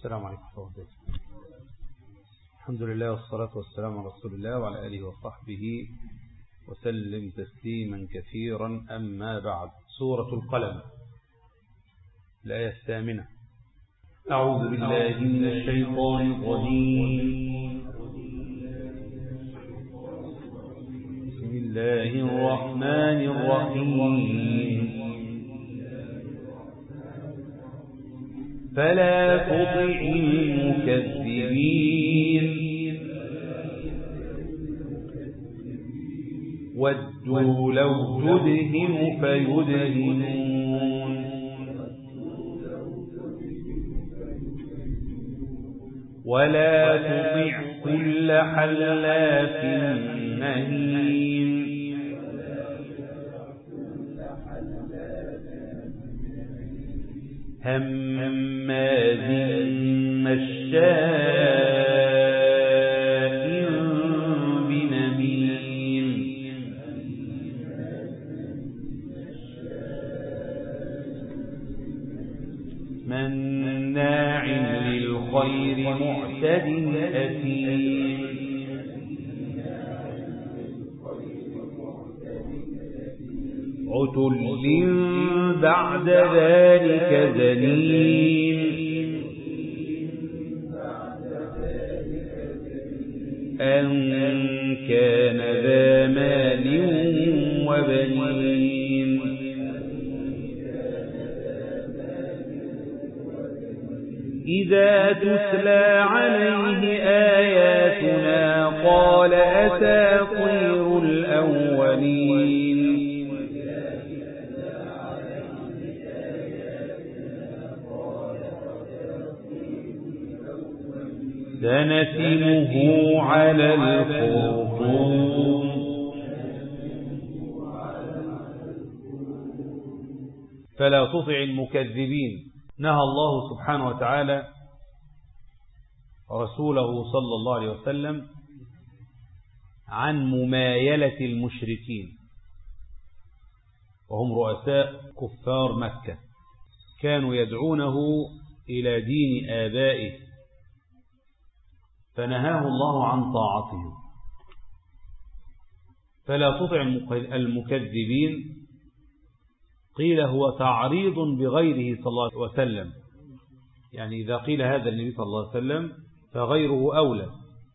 السلام عليكم ورحمة الله الحمد لله والصلاة والسلام على رسول الله وعلى آله وصحبه وسلم تسليما كثيرا أما بعد سورة القلم الآية الثامنة أعوذ بالله من الشيطان الرجيم بسم الله الرحمن الرحيم فلا تطع المكذبين ودوا لو تدهن فيدهنون ولا تطع كل حلاف مهين هماز مشاء بنميم مناع للخير معتد أثيم عتل بعد ذلك زنيم أن كان ذا مال وبنين إذا تتلى عليه آياتنا قال أساطير الأولين سنسمه على الخرطوم فلا تطع المكذبين نهى الله سبحانه وتعالى رسوله صلى الله عليه وسلم عن ممايلة المشركين وهم رؤساء كفار مكة كانوا يدعونه إلى دين آبائه فنهاه الله عن طاعته فلا تطع المكذبين قيل هو تعريض بغيره صلى الله عليه وسلم يعني إذا قيل هذا النبي صلى الله عليه وسلم فغيره أولى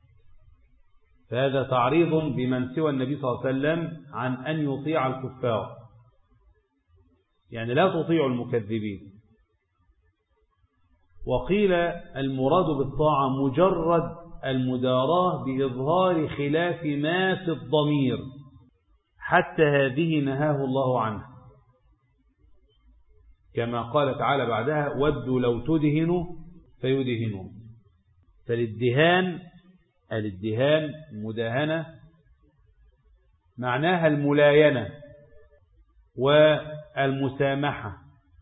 فهذا تعريض بمن سوى النبي صلى الله عليه وسلم عن أن يطيع الكفار يعني لا تطيع المكذبين وقيل المراد بالطاعة مجرد المداراة بإظهار خلاف ما في الضمير حتى هذه نهاه الله عنه كما قال تعالى بعدها ودوا لو تدهنوا فيدهنوا فالادهان الادهان مداهنة معناها الملاينة والمسامحة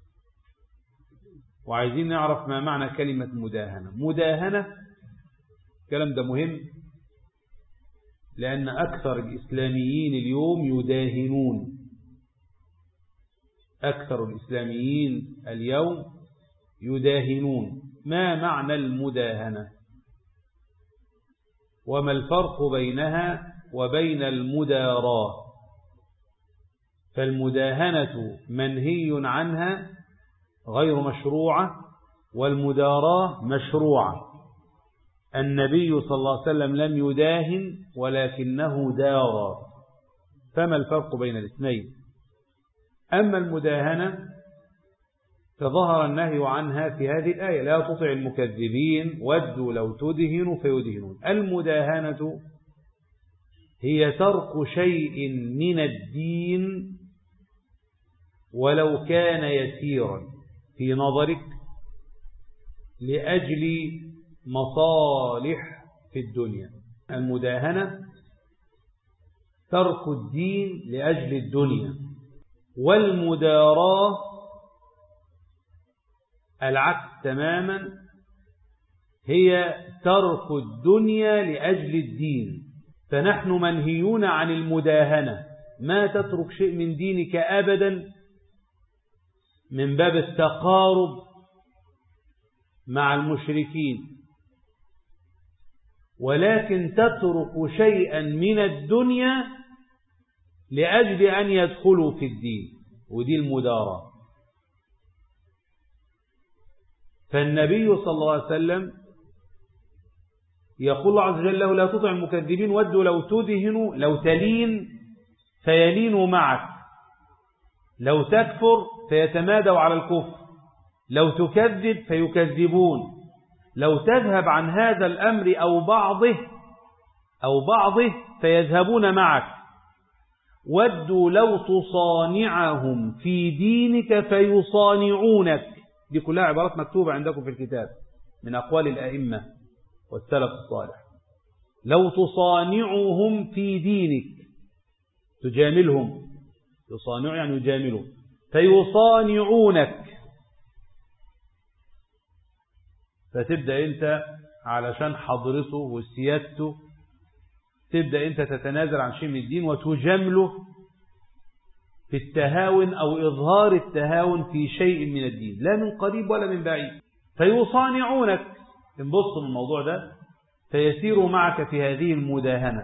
وعايزين نعرف ما معنى كلمة مداهنة مداهنة الكلام ده مهم لأن أكثر الإسلاميين اليوم يداهنون أكثر الإسلاميين اليوم يداهنون ما معنى المداهنة وما الفرق بينها وبين المداراة فالمداهنة منهي عنها غير مشروعة والمداراة مشروعة النبي صلى الله عليه وسلم لم يداهن ولكنه دار فما الفرق بين الاثنين أما المداهنة فظهر النهي عنها في هذه الآية لا تطع المكذبين ودوا لو تدهنوا فيدهنون المداهنة هي ترك شيء من الدين ولو كان يسيرا في نظرك لأجل مصالح في الدنيا المداهنة ترك الدين لأجل الدنيا والمداراة العكس تماما هي ترك الدنيا لأجل الدين فنحن منهيون عن المداهنة ما تترك شيء من دينك أبدا من باب التقارب مع المشركين ولكن تترك شيئا من الدنيا لأجل أن يدخلوا في الدين ودي المدارة فالنبي صلى الله عليه وسلم يقول الله عز وجل له لا تطع المكذبين ودوا لو تدهنوا لو تلين فيلينوا معك لو تكفر فيتمادوا على الكفر لو تكذب فيكذبون لو تذهب عن هذا الأمر أو بعضه أو بعضه فيذهبون معك ودوا لو تصانعهم في دينك فيصانعونك دي كلها عبارات مكتوبة عندكم في الكتاب من أقوال الأئمة والسلف الصالح لو تصانعهم في دينك تجاملهم يصانع يعني يجاملهم فيصانعونك فتبدأ أنت علشان حضرته وسيادته تبدأ أنت تتنازل عن شيء من الدين وتجامله في التهاون أو إظهار التهاون في شيء من الدين لا من قريب ولا من بعيد فيصانعونك انبص من الموضوع ده فيسيروا معك في هذه المداهنة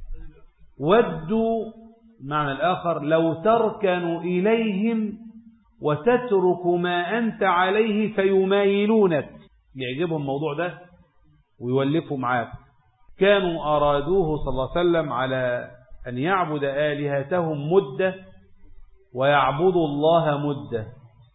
ودوا معنى الآخر لو تركنوا إليهم وتترك ما أنت عليه فيمايلونك يعجبهم الموضوع ده ويولفوا معاك كانوا أرادوه صلى الله عليه وسلم على أن يعبد آلهتهم مدة ويعبدوا الله مدة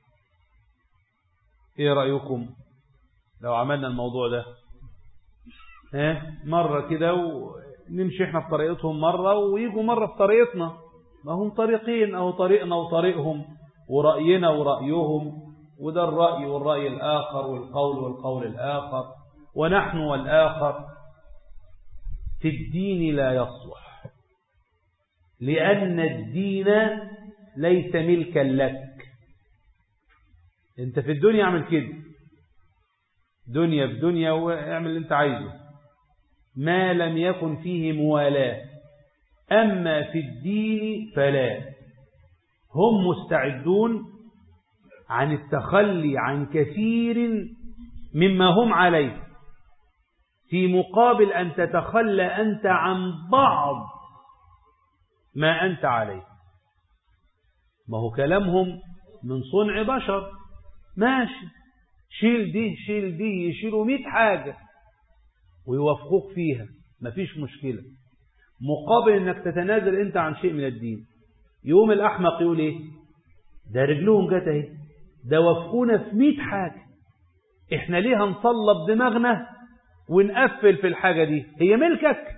ايه رأيكم لو عملنا الموضوع ده ها مرة كده ونمشي احنا في طريقتهم مرة ويجوا مرة في طريقتنا ما هم طريقين او طريقنا وطريقهم ورأينا ورأيهم وده الرأي والرأي الآخر والقول والقول الآخر ونحن والآخر في الدين لا يصلح لأن الدين ليس ملكا لك انت في الدنيا اعمل كده دنيا في دنيا واعمل اللي انت عايزه ما لم يكن فيه موالاة أما في الدين فلا هم مستعدون عن التخلي عن كثير مما هم عليه في مقابل أن تتخلى أنت عن بعض ما أنت عليه ما هو كلامهم من صنع بشر ماشي شيل دي شيل دي يشيلوا مئة حاجة ويوافقوك فيها مفيش مشكلة مقابل انك تتنازل انت عن شيء من الدين يوم الاحمق يقول ايه ده رجلهم جت اهي ده وافقونا في مئة حاجة احنا ليه هنصلب دماغنا ونقفل في الحاجة دي هي ملكك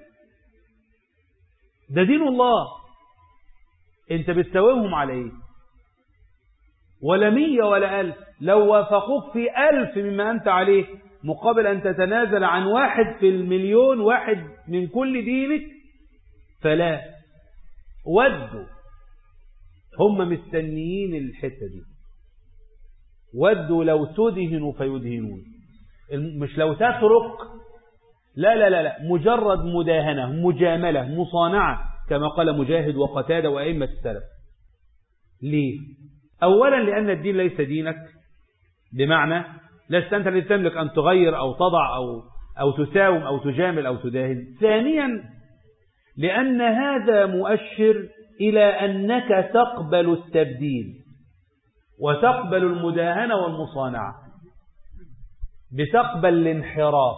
ده دين الله انت بتساومهم على ايه ولا مية ولا ألف لو وافقوك في ألف مما أنت عليه مقابل أن تتنازل عن واحد في المليون واحد من كل دينك فلا ودوا هم مستنيين الحتة دي ودوا لو تدهنوا فيدهنون مش لو تترك لا لا لا لا مجرد مداهنة مجاملة مصانعة كما قال مجاهد وقتادة وأئمة السلف ليه أولا لأن الدين ليس دينك بمعنى لست أنت الذي تملك أن تغير أو تضع أو, أو تساوم أو تجامل أو تداهن ثانيا لأن هذا مؤشر إلى أنك تقبل التبديل وتقبل المداهنة والمصانعة بتقبل الانحراف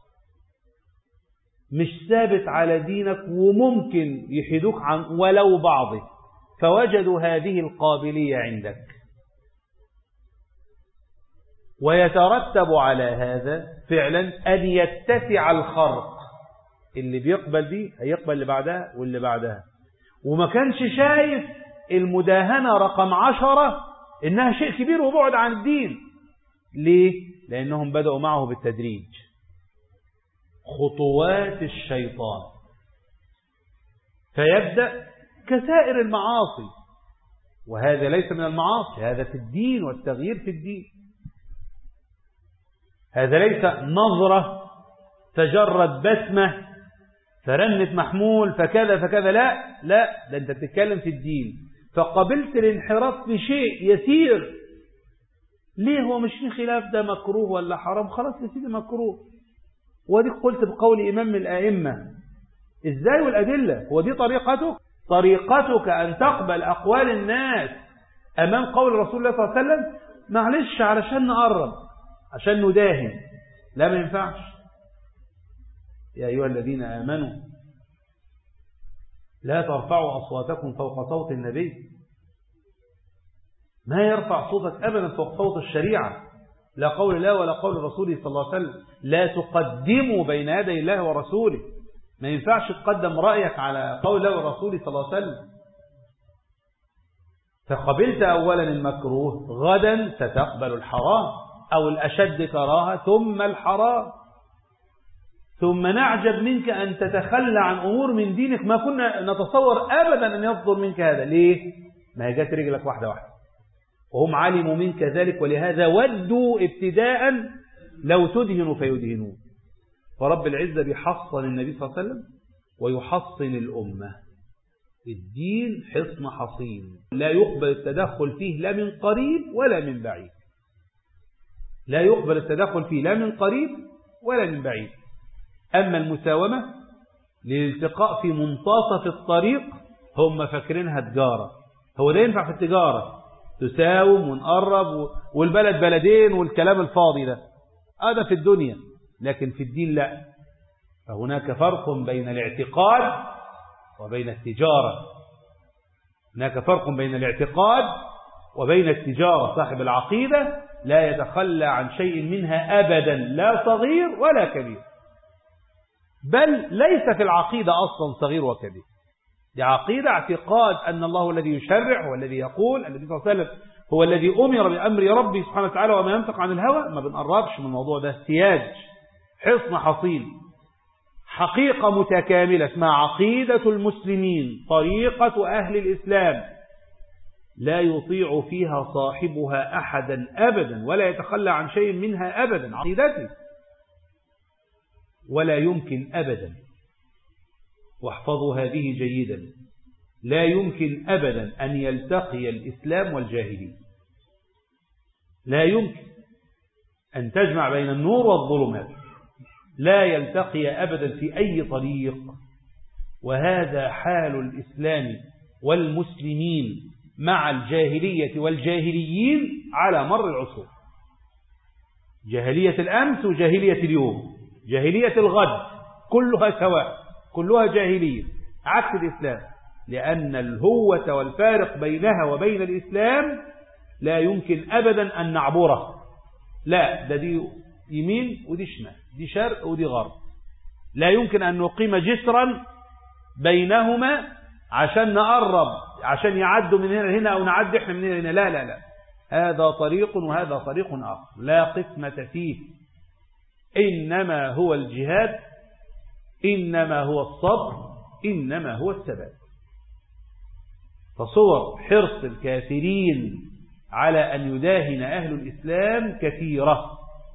مش ثابت على دينك وممكن يحيدوك عن ولو بعضه فوجدوا هذه القابلية عندك ويترتب على هذا فعلا أن يتسع الخرق اللي بيقبل دي هيقبل اللي بعدها واللي بعدها وما كانش شايف المداهنة رقم عشرة إنها شيء كبير وبعد عن الدين ليه؟ لأنهم بدأوا معه بالتدريج خطوات الشيطان فيبدأ كسائر المعاصي وهذا ليس من المعاصي هذا في الدين والتغيير في الدين هذا ليس نظرة تجرد بسمة فرنت محمول فكذا فكذا لا لا ده انت بتتكلم في الدين فقبلت الانحراف في شيء يسير ليه هو مش في خلاف ده مكروه ولا حرام خلاص يا سيدي مكروه وديك قلت بقول إمام من الآئمة إزاي والأدلة هو دي طريقتك طريقتك أن تقبل أقوال الناس أمام قول رسول الله صلى الله عليه وسلم معلش علشان نقرب عشان نداهن لا ما ينفعش يا أيها الذين آمنوا لا ترفعوا أصواتكم فوق صوت النبي ما يرفع صوتك أبدا فوق صوت الشريعة لا قول الله ولا قول رسوله صلى الله عليه وسلم لا تقدموا بين يدي الله ورسوله ما ينفعش تقدم رأيك على قول الله ورسوله صلى الله عليه وسلم فقبلت أولا المكروه غدا ستقبل الحرام أو الأشد كراهة ثم الحرام ثم نعجب منك أن تتخلى عن أمور من دينك ما كنا نتصور أبدا أن يصدر منك هذا ليه؟ ما هي جت رجلك واحدة واحدة وهم علموا منك ذلك ولهذا ودوا ابتداء لو تدهنوا فيدهنون فرب العزة بيحصن النبي صلى الله عليه وسلم ويحصن الأمة الدين حصن حصين لا يقبل التدخل فيه لا من قريب ولا من بعيد لا يقبل التدخل فيه لا من قريب ولا من بعيد أما المساومة للالتقاء في منتصف الطريق هم فاكرينها تجارة هو ده ينفع في التجارة تساوم ونقرب والبلد بلدين والكلام الفاضي ده هذا في الدنيا لكن في الدين لا فهناك فرق بين الاعتقاد وبين التجارة هناك فرق بين الاعتقاد وبين التجارة صاحب العقيدة لا يتخلى عن شيء منها أبدا لا صغير ولا كبير بل ليس في العقيدة أصلا صغير وكبير دي عقيدة اعتقاد أن الله الذي يشرع هو الذي يقول النبي صلى الله عليه وسلم هو الذي أمر بأمر ربي سبحانه وتعالى وما ينطق عن الهوى ما بنقربش من الموضوع ده سياج حصن حصين حقيقة متكاملة اسمها عقيدة المسلمين طريقة أهل الإسلام لا يطيع فيها صاحبها أحدا أبدا ولا يتخلى عن شيء منها أبدا عقيدته ولا يمكن أبدا واحفظوا هذه جيدا لا يمكن أبدا أن يلتقي الإسلام والجاهلين لا يمكن أن تجمع بين النور والظلمات لا يلتقي أبدا في أي طريق وهذا حال الإسلام والمسلمين مع الجاهلية والجاهليين على مر العصور جاهلية الأمس وجاهلية اليوم جاهلية الغد كلها سواء كلها جاهلية عكس الإسلام لأن الهوة والفارق بينها وبين الإسلام لا يمكن أبدا أن نعبره لا ده دي يمين ودي شمال دي شرق ودي غرب لا يمكن أن نقيم جسرا بينهما عشان نقرب عشان يعدوا من هنا لهنا أو نعدي احنا من هنا لهنا لا لا لا هذا طريق وهذا طريق آخر لا قسمة فيه إنما هو الجهاد إنما هو الصبر إنما هو الثبات فصور حرص الكافرين على أن يداهن أهل الإسلام كثيرة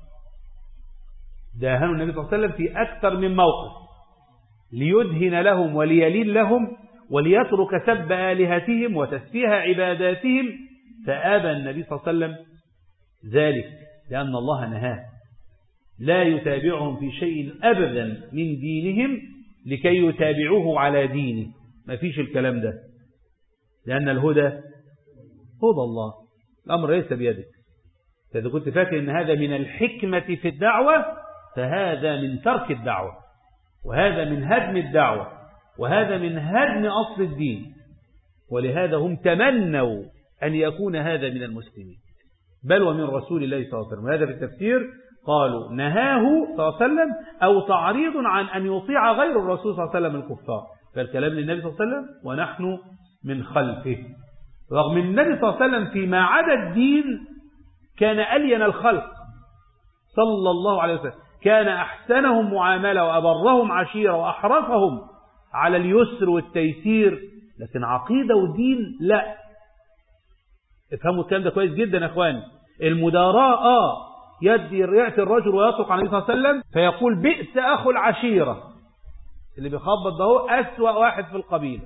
داهنوا النبي صلى الله عليه وسلم في أكثر من موقف ليدهن لهم وليلين لهم وليترك سب آلهتهم وتسفيه عباداتهم فأبى النبي صلى الله عليه وسلم ذلك لأن الله نهاه لا يتابعهم في شيء أبدا من دينهم لكي يتابعوه على دينه ما فيش الكلام ده لأن الهدى هدى الله الأمر ليس بيدك إذا كنت فاكر أن هذا من الحكمة في الدعوة فهذا من ترك الدعوة وهذا من هدم الدعوة وهذا من هدم أصل الدين ولهذا هم تمنوا أن يكون هذا من المسلمين بل ومن رسول الله صلى الله عليه وسلم وهذا في التفسير قالوا نهاه صلى الله عليه وسلم أو تعريض عن أن يطيع غير الرسول صلى الله عليه وسلم الكفار فالكلام للنبي صلى الله عليه وسلم ونحن من خلفه رغم النبي صلى الله عليه وسلم فيما عدا الدين كان ألين الخلق صلى الله عليه وسلم كان أحسنهم معاملة وأبرهم عشيرة وأحرصهم على اليسر والتيسير لكن عقيدة ودين لا افهموا الكلام ده كويس جدا يا اخواني المداراة اه يدي يأتي الرجل ويطلق عليه الصلاة والسلام فيقول بئس أخو العشيرة اللي بيخبط ده هو أسوأ واحد في القبيلة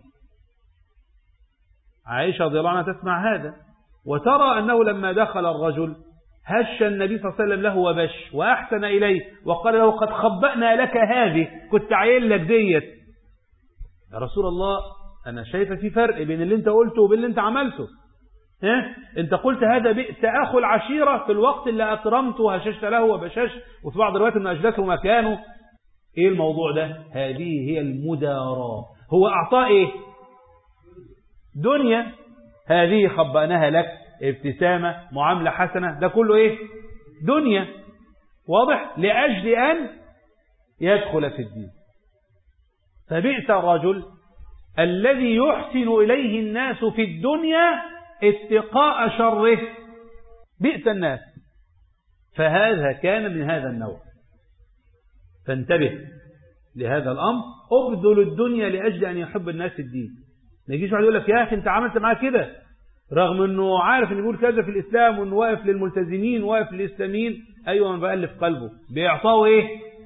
عائشة رضي الله عنها تسمع هذا وترى أنه لما دخل الرجل هش النبي صلى الله عليه وسلم له وبش وأحسن إليه وقال له قد خبأنا لك هذه كنت عايل لك ديت يا رسول الله أنا شايفة في فرق بين اللي أنت قلته وبين اللي أنت عملته ها؟ أنت قلت هذا بئس أخو العشيرة في الوقت اللي أكرمته وهششت له وبششت وفي بعض الروايات أن أجلسه مكانه إيه الموضوع ده هذه هي المداراة هو أعطاه إيه دنيا هذه خبأناها لك ابتسامة معاملة حسنة ده كله إيه دنيا واضح لأجل أن يدخل في الدين فبئس الرجل الذي يحسن إليه الناس في الدنيا اتقاء شره بئس الناس فهذا كان من هذا النوع فانتبه لهذا الأمر أبذل الدنيا لأجل أن يحب الناس الدين ما يجيش واحد يقول لك يا أخي أنت عملت معاه كده رغم أنه عارف أن يقول كذا في الإسلام وأنه واقف للملتزمين واقف للإسلاميين أيوة من بألف قلبه بيعطاه إيه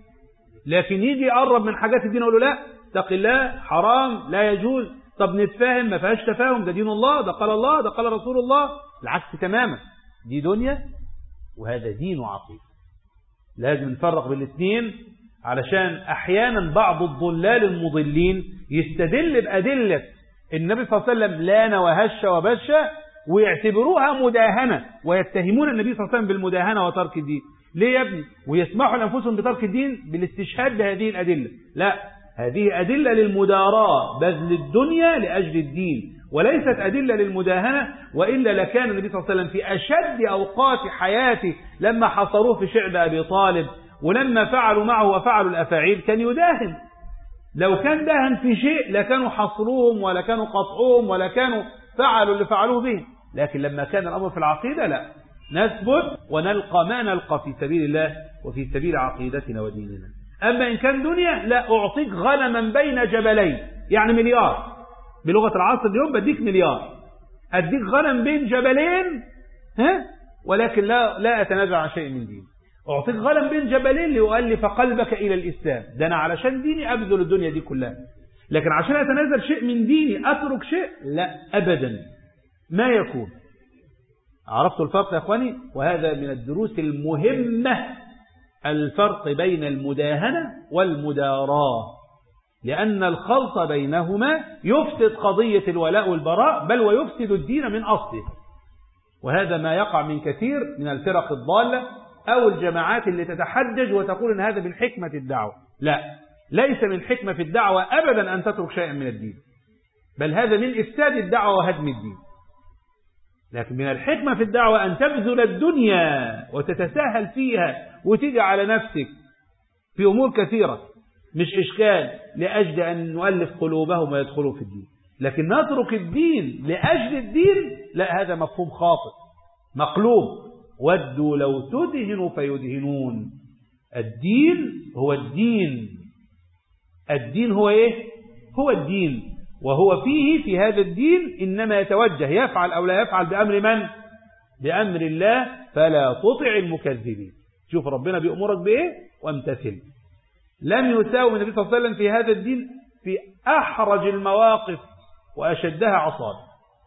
لكن يجي يقرب من حاجات الدين يقول له لا اتق الله حرام لا يجوز طب نتفاهم ما فيهاش تفاهم ده دين الله ده قال الله ده قال رسول الله العكس تماما دي دنيا وهذا دين وعقيده لازم نفرق بين الاثنين علشان احيانا بعض الضلال المضلين يستدل بأدلة النبي صلى الله عليه وسلم لان وهش وبش ويعتبروها مداهنة ويتهمون النبي صلى الله عليه وسلم بالمداهنة وترك الدين ليه يا ابني ويسمحوا لأنفسهم بترك الدين بالاستشهاد بهذه الأدلة لا هذه أدلة للمداراة بذل الدنيا لأجل الدين وليست أدلة للمداهنة وإلا لكان النبي صلى الله عليه وسلم في أشد أوقات حياته لما حصروه في شعب أبي طالب ولما فعلوا معه وفعلوا الأفاعيل كان يداهن لو كان داهن في شيء لكانوا حصروهم ولا كانوا قطعوهم ولا كانوا فعلوا اللي فعلوه به لكن لما كان الأمر في العقيدة لا نثبت ونلقى ما نلقى في سبيل الله وفي سبيل عقيدتنا وديننا أما إن كان دنيا لا أعطيك غنما بين جبلين يعني مليار بلغة العصر اليوم بديك مليار أديك غنم بين جبلين ها ولكن لا لا أتنازع عن شيء من دين أعطيك غنم بين جبلين لأؤلف قلبك إلى الإسلام ده أنا علشان ديني أبذل الدنيا دي كلها لكن عشان أتنازل شيء من ديني أترك شيء لا أبدا ما يكون عرفت الفرق يا أخواني وهذا من الدروس المهمة الفرق بين المداهنة والمداراة لأن الخلط بينهما يفسد قضية الولاء والبراء بل ويفسد الدين من أصله وهذا ما يقع من كثير من الفرق الضالة أو الجماعات اللي تتحجج وتقول أن هذا من حكمة الدعوة لا ليس من حكمة في الدعوة أبدا أن تترك شيئا من الدين بل هذا من إفساد الدعوة وهدم الدين لكن من الحكمة في الدعوة أن تبذل الدنيا وتتساهل فيها وتيجي على نفسك في أمور كثيرة مش إشكال لأجل أن نؤلف قلوبهم ويدخلوا في الدين لكن نترك الدين لأجل الدين لا هذا مفهوم خاطئ مقلوب ودوا لو تدهنوا فيدهنون الدين هو الدين الدين هو ايه هو الدين وهو فيه في هذا الدين إنما يتوجه يفعل أو لا يفعل بأمر من بأمر الله فلا تطع المكذبين شوف ربنا بيأمرك بإيه وامتثل لم يساوم النبي صلى الله عليه وسلم في هذا الدين في أحرج المواقف وأشدها عصاب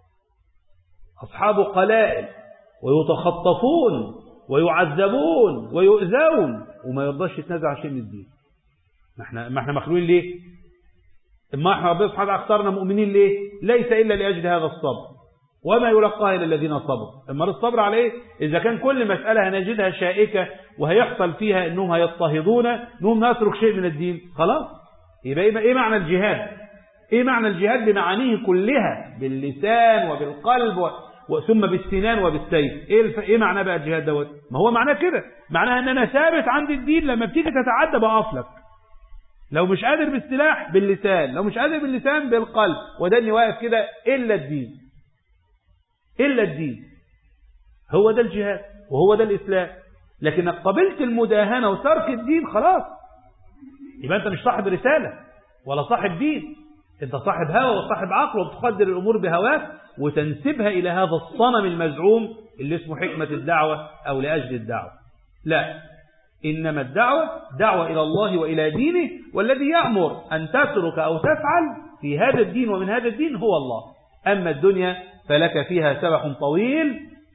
أصحاب قلائل ويتخطفون ويعذبون ويؤذون وما يرضاش يتنازع شيء من الدين ما احنا ما احنا مخلوقين ليه اما احنا ربنا سبحانه وتعالى اختارنا مؤمنين ليه ليس الا لاجل هذا الصبر وما يلقاها الا الذين صبروا اما الصبر عليه اذا كان كل مساله هنجدها شائكه وهيحصل فيها انهم هيضطهدون انهم نترك شيء من الدين خلاص يبقى ايه معنى الجهاد ايه معنى الجهاد بمعانيه كلها باللسان وبالقلب و... ثم بالسنان وبالسيف ايه الف... ايه معناه بقى الجهاد دوت ما هو معناه كده معناها ان انا ثابت عند الدين لما بتيجي تتعدى بقف لك لو مش قادر بالسلاح باللسان لو مش قادر باللسان بالقلب وده اني واقف كده الا الدين الا الدين هو ده الجهاد وهو ده الاسلام لكنك قبلت المداهنه وترك الدين خلاص يبقى انت مش صاحب رساله ولا صاحب دين انت صاحب هوى وصاحب عقل وبتقدر الامور بهواك وتنسبها الى هذا الصنم المزعوم اللي اسمه حكمه الدعوه او لاجل الدعوه لا إنما الدعوة دعوة إلى الله وإلى دينه والذي يأمر أن تترك أو تفعل في هذا الدين ومن هذا الدين هو الله أما الدنيا فلك فيها سبح طويل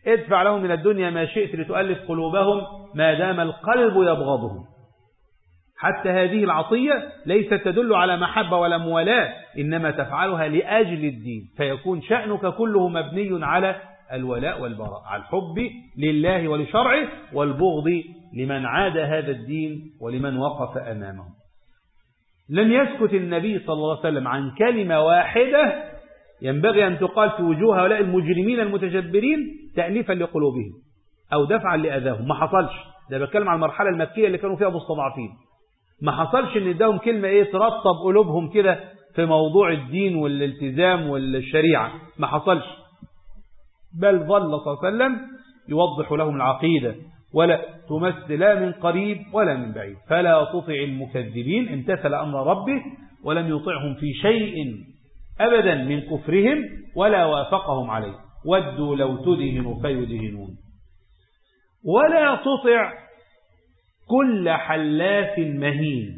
ادفع لهم من الدنيا ما شئت لتؤلف قلوبهم ما دام القلب يبغضهم حتى هذه العطية ليست تدل على محبة ولا موالاة إنما تفعلها لأجل الدين فيكون شأنك كله مبني على الولاء والبراء على الحب لله ولشرعه والبغض لمن عاد هذا الدين ولمن وقف أمامه لم يسكت النبي صلى الله عليه وسلم عن كلمة واحدة ينبغي أن تقال في وجوه هؤلاء المجرمين المتجبرين تأليفا لقلوبهم أو دفعا لأذاهم ما حصلش ده بتكلم عن المرحلة المكية اللي كانوا فيها مستضعفين ما حصلش ان اداهم كلمة ايه ترطب قلوبهم كده في موضوع الدين والالتزام والشريعة ما حصلش بل ظل صلى الله عليه وسلم يوضح لهم العقيدة ولا تمس لا من قريب ولا من بعيد فلا تطع المكذبين امتثل أمر ربه ولم يطعهم في شيء أبدا من كفرهم ولا وافقهم عليه ودوا لو تدهنوا فيدهنون ولا تطع كل حلاف مهين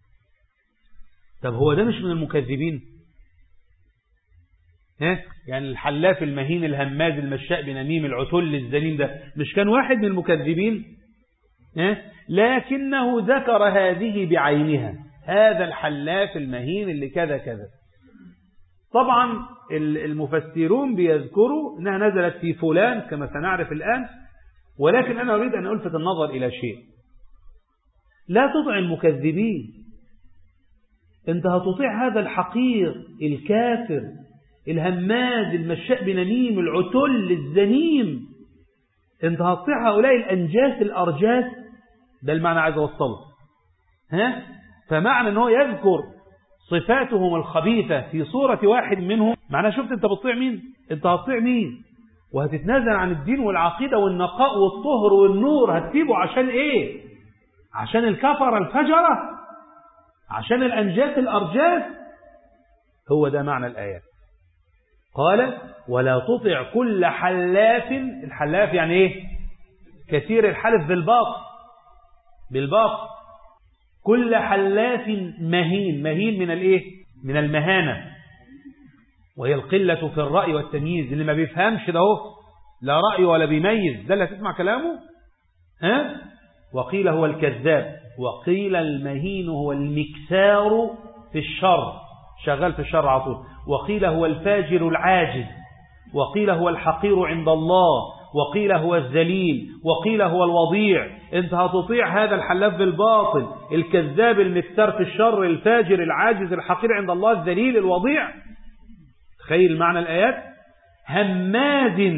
طب هو ده مش من المكذبين ها يعني الحلاف المهين الهماز المشاء بنميم العتل الزنيم ده مش كان واحد من المكذبين ها لكنه ذكر هذه بعينها هذا الحلاف المهين اللي كذا كذا طبعا المفسرون بيذكروا انها نزلت في فلان كما سنعرف الآن ولكن أنا أريد أن ألفت النظر إلى شيء لا تطع المكذبين انت هتطيع هذا الحقير الكافر الهماز المشاء بنميم العتل الزنيم انت هتطيع هؤلاء الأنجاس الأرجاس ده المعنى عايز أوصله ها فمعنى ان هو يذكر صفاتهم الخبيثة في صورة واحد منهم معنى شفت انت بتطيع مين انت هتطيع مين وهتتنازل عن الدين والعقيدة والنقاء والطهر والنور هتسيبه عشان ايه عشان الكفر الفجرة عشان الأنجاس الأرجاس هو ده معنى الآيات قال ولا تطع كل حلاف الحلاف يعني ايه كثير الحلف بالباطل بالباطل كل حلاف مهين مهين من الايه من المهانة وهي القلة في الرأي والتمييز اللي ما بيفهمش ده لا رأي ولا بيميز ده اللي هتسمع كلامه ها وقيل هو الكذاب وقيل المهين هو المكسار في الشر شغال في الشر على طول وقيل هو الفاجر العاجز وقيل هو الحقير عند الله وقيل هو الذليل وقيل هو الوضيع انت هتطيع هذا الحلاف بالباطل الكذاب المكسر في الشر الفاجر العاجز الحقير عند الله الذليل الوضيع تخيل معنى الآيات هماز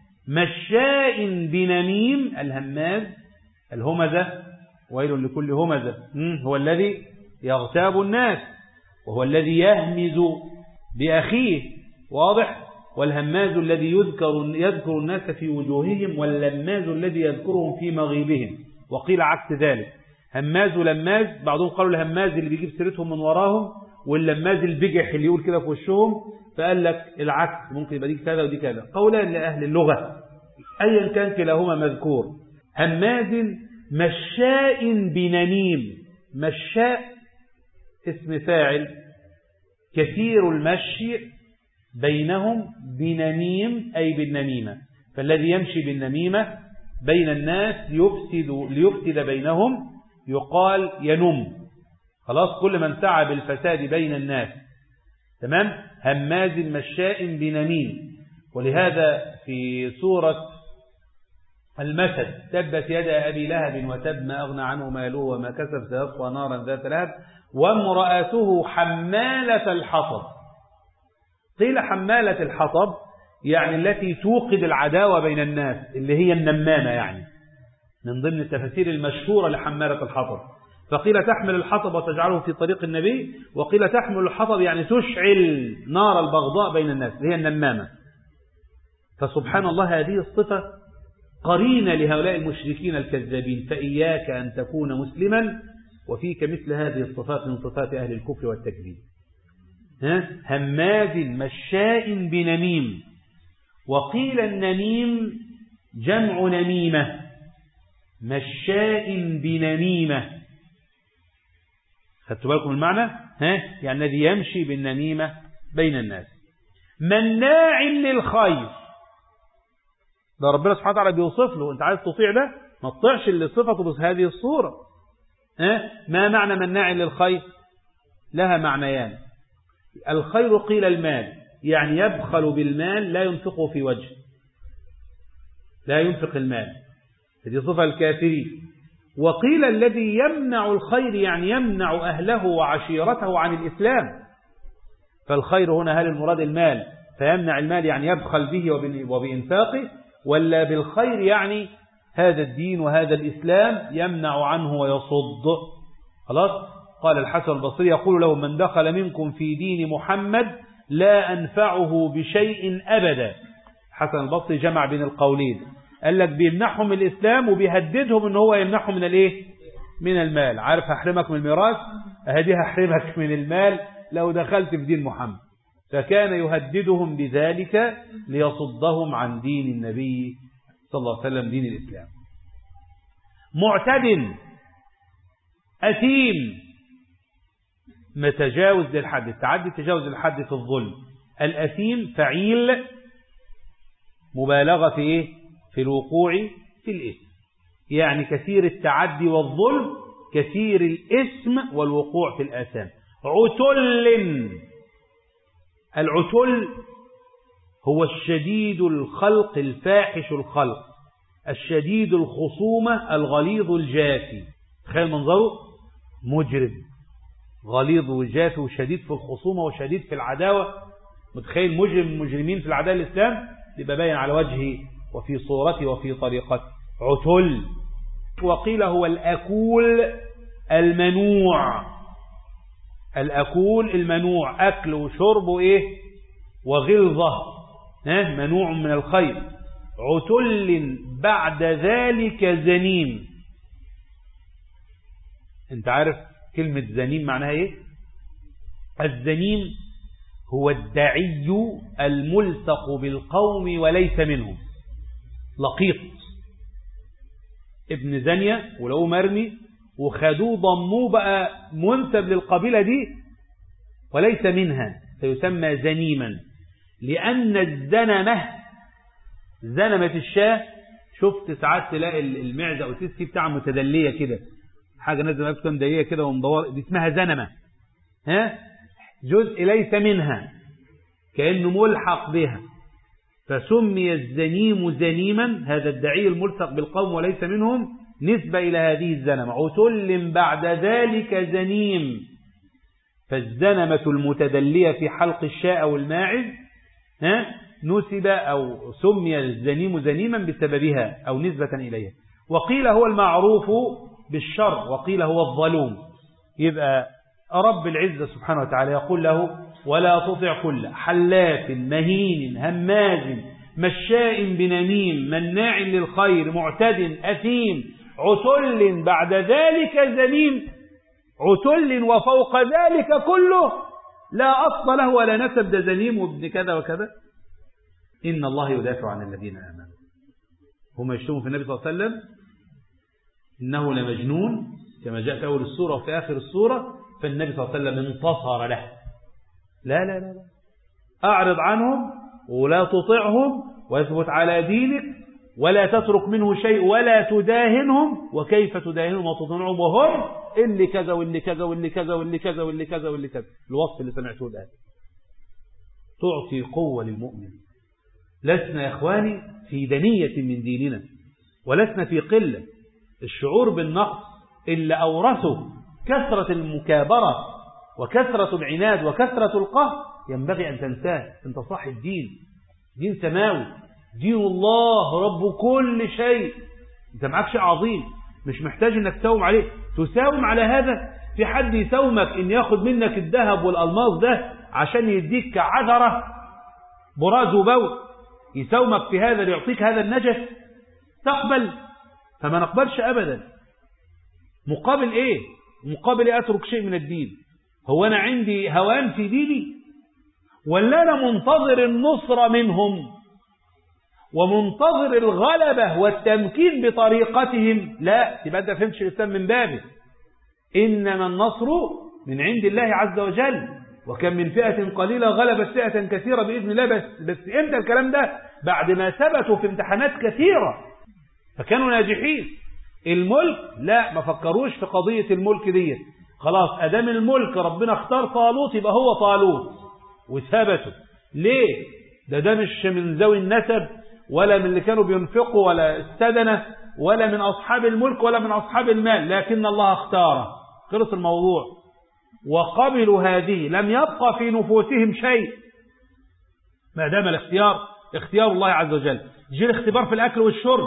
مشاء بنميم الهماز الهمزة ويل لكل همزة هو الذي يغتاب الناس وهو الذي يهمز بأخيه واضح والهماز الذي يذكر يذكر الناس في وجوههم واللماز الذي يذكرهم في مغيبهم وقيل عكس ذلك هماز ولماز بعضهم قالوا الهماز اللي بيجيب سيرتهم من وراهم واللماز البجح اللي يقول كده في وشهم فقال لك العكس ممكن يبقى دي كذا ودي كذا قولان لأهل اللغة أيا كان كلاهما مذكور هماز مشاء بنميم مشاء اسم فاعل كثير المشي بينهم بنميم أي بالنميمة فالذي يمشي بالنميمة بين الناس يفسد ليفسد بينهم يقال ينم خلاص كل من سعى بالفساد بين الناس تمام هماز مشاء بنميم ولهذا في سورة المثل تبت يد أبي لهب وتب ما أغنى عنه ماله وما كسب سيصوى نارا ذات لهب وامرأته حمالة الحطب قيل حمالة الحطب يعني التي توقد العداوة بين الناس اللي هي النمامة يعني من ضمن التفاسير المشهورة لحمالة الحطب فقيل تحمل الحطب وتجعله في طريق النبي وقيل تحمل الحطب يعني تشعل نار البغضاء بين الناس اللي هي النمامة فسبحان الله هذه الصفة قرينة لهؤلاء المشركين الكذابين فإياك أن تكون مسلما وفيك مثل هذه الصفات من صفات أهل الكفر والتكذيب هماز مشاء بنميم وقيل النميم جمع نميمة مشاء بنميمة خدتوا بالكم المعنى ها يعني الذي يمشي بالنميمة بين الناس مناع للخير ده ربنا سبحانه وتعالى بيوصف له انت عايز تطيع ده ما تطيعش اللي صفته بهذه الصورة ها ما معنى مناع للخير لها معنيان الخير قيل المال يعني يبخل بالمال لا ينفقه في وجه لا ينفق المال هذه صفة الكافرين وقيل الذي يمنع الخير يعني يمنع أهله وعشيرته عن الإسلام فالخير هنا هل المراد المال فيمنع المال يعني يبخل به وبإنفاقه ولا بالخير يعني هذا الدين وهذا الإسلام يمنع عنه ويصد خلاص قال الحسن البصري يقول له من دخل منكم في دين محمد لا أنفعه بشيء أبدا حسن البصري جمع بين القولين قال لك بيمنحهم الإسلام وبيهددهم ان هو يمنحهم من الايه من المال عارف هحرمك من الميراث اهدي هحرمك من المال لو دخلت في دين محمد فكان يهددهم بذلك ليصدهم عن دين النبي صلى الله عليه وسلم دين الإسلام معتد أثيم متجاوز للحد التعدي تجاوز الحد في الظلم الأثيم فعيل مبالغة في إيه؟ في الوقوع في الإثم يعني كثير التعدي والظلم كثير الإثم والوقوع في الآثام عتل العتل هو الشديد الخلق الفاحش الخلق الشديد الخصومة الغليظ الجافي تخيل منظره مجرم غليظ وجافي وشديد في الخصومة وشديد في العداوة متخيل مجرم المجرمين في العداء الإسلام يبقى باين على وجهه وفي صورته وفي طريقته عتل وقيل هو الأكول المنوع الأكول المنوع أكل وشرب وإيه وغلظة منوع من الخير عتل بعد ذلك زنيم انت عارف كلمة زنيم معناها ايه الزنيم هو الدعي الملصق بالقوم وليس منهم لقيط ابن زنية ولو مرمي وخدوه ضموه بقى منسب للقبيلة دي وليس منها فيسمى زنيما لأن الزنمة زنمة الشاه شفت ساعات تلاقي المعزة أو السيسكي بتاعها متدلية كده حاجة نازلة ما بتكون مضيقة كده ومدور دي اسمها زنمة ها جزء ليس منها كأنه ملحق بها فسمي الزنيم زنيما هذا الدعي الملصق بالقوم وليس منهم نسبة إلى هذه الزنمة عتل بعد ذلك زنيم فالزنمة المتدلية في حلق الشاء والماعز ها نسب أو سمي الزنيم زنيما بسببها أو نسبة إليها وقيل هو المعروف بالشر وقيل هو الظلوم يبقى رب العزة سبحانه وتعالى يقول له ولا تطع كل حلاف مهين هماز مشاء بنميم مناع للخير معتد أثيم عتل بعد ذلك زنيم عتل وفوق ذلك كله لا أصل له ولا نسب ده زنيم وابن كذا وكذا إن الله يدافع عن الذين آمنوا هم يشتموا في النبي صلى الله عليه وسلم إنه لمجنون كما جاء في أول السورة وفي آخر السورة فالنبي صلى الله عليه وسلم انتصر له لا لا لا لا أعرض عنهم ولا تطعهم واثبت على دينك ولا تترك منه شيء ولا تداهنهم وكيف تداهنهم وتطعنهم وهم اللي كذا واللي كذا واللي كذا واللي كذا واللي كذا واللي كذا الوصف اللي سمعته الآن تعطي قوة للمؤمن لسنا يا إخواني في دنية من ديننا ولسنا في قلة الشعور بالنقص اللي أورثه كثرة المكابرة وكثرة العناد وكثرة القهر ينبغي أن تنساه أنت صاحب دين دين سماوي دين الله رب كل شيء أنت معك شيء عظيم مش محتاج أنك تساوم عليه تساوم على هذا في حد يساومك أن ياخد منك الذهب والألماس ده عشان يديك كعذرة براز وبول يساومك في هذا ليعطيك هذا النجس تقبل فما نقبلش أبدا مقابل إيه مقابل إيه أترك شيء من الدين هو أنا عندي هوان في ديني ولا أنا منتظر النصر منهم ومنتظر الغلبة والتمكين بطريقتهم لا تبقى أنت فهمتش الإسلام من بابه إنما النصر من عند الله عز وجل وكم من فئة قليلة غلبت فئة كثيرة بإذن الله بس بس امتى الكلام ده بعد ما ثبتوا في امتحانات كثيرة فكانوا ناجحين الملك لا ما فكروش في قضية الملك دي خلاص أدام الملك ربنا اختار طالوت يبقى هو طالوت وثبتوا ليه ده ده مش من ذوي النسب ولا من اللي كانوا بينفقوا ولا استدنة ولا من أصحاب الملك ولا من أصحاب المال لكن الله اختاره خلص الموضوع وقبلوا هذه لم يبقى في نفوسهم شيء ما دام الاختيار اختيار الله عز وجل جي الاختبار في الأكل والشرب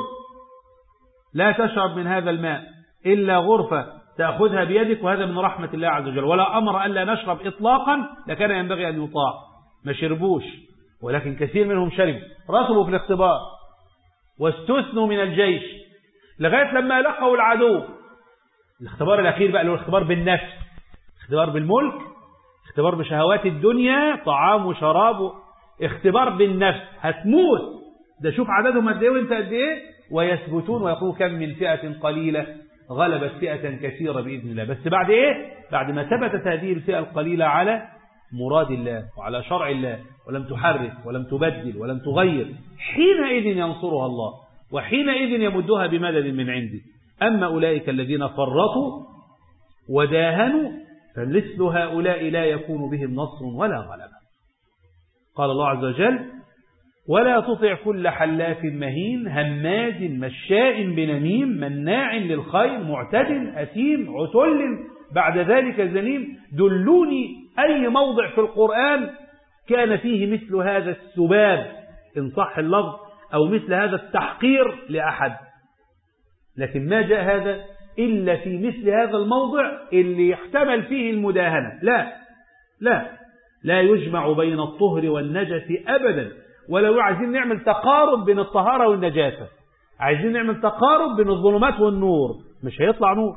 لا تشرب من هذا الماء إلا غرفة تأخذها بيدك وهذا من رحمة الله عز وجل ولا أمر ألا نشرب إطلاقا لكان ينبغي أن يطاع ما شربوش ولكن كثير منهم شرب رسبوا في الاختبار واستثنوا من الجيش لغاية لما لقوا العدو الاختبار الأخير بقى له الاختبار بالنفس اختبار بالملك اختبار بشهوات الدنيا طعام وشراب اختبار بالنفس هتموت ده شوف عددهم قد ايه وانت قد ايه ويثبتون ويقول كم من فئة قليلة غلبت فئة كثيرة بإذن الله بس بعد ايه بعد ما ثبتت هذه الفئة القليلة على مراد الله وعلى شرع الله ولم تحرك ولم تبدل ولم تغير حينئذ ينصرها الله وحينئذ يمدها بمدد من عنده أما أولئك الذين فرطوا وداهنوا فمثل هؤلاء لا يكون بهم نصر ولا غلبة قال الله عز وجل ولا تطع كل حلاف مهين هماز مشاء بنميم مناع للخير معتد أثيم عتل بعد ذلك زنيم دلوني أي موضع في القرآن كان فيه مثل هذا السباب إن صح اللفظ أو مثل هذا التحقير لأحد لكن ما جاء هذا إلا في مثل هذا الموضع اللي يحتمل فيه المداهنة لا لا لا يجمع بين الطهر والنجس أبدا ولو عايزين نعمل تقارب بين الطهارة والنجاسة عايزين نعمل تقارب بين الظلمات والنور مش هيطلع نور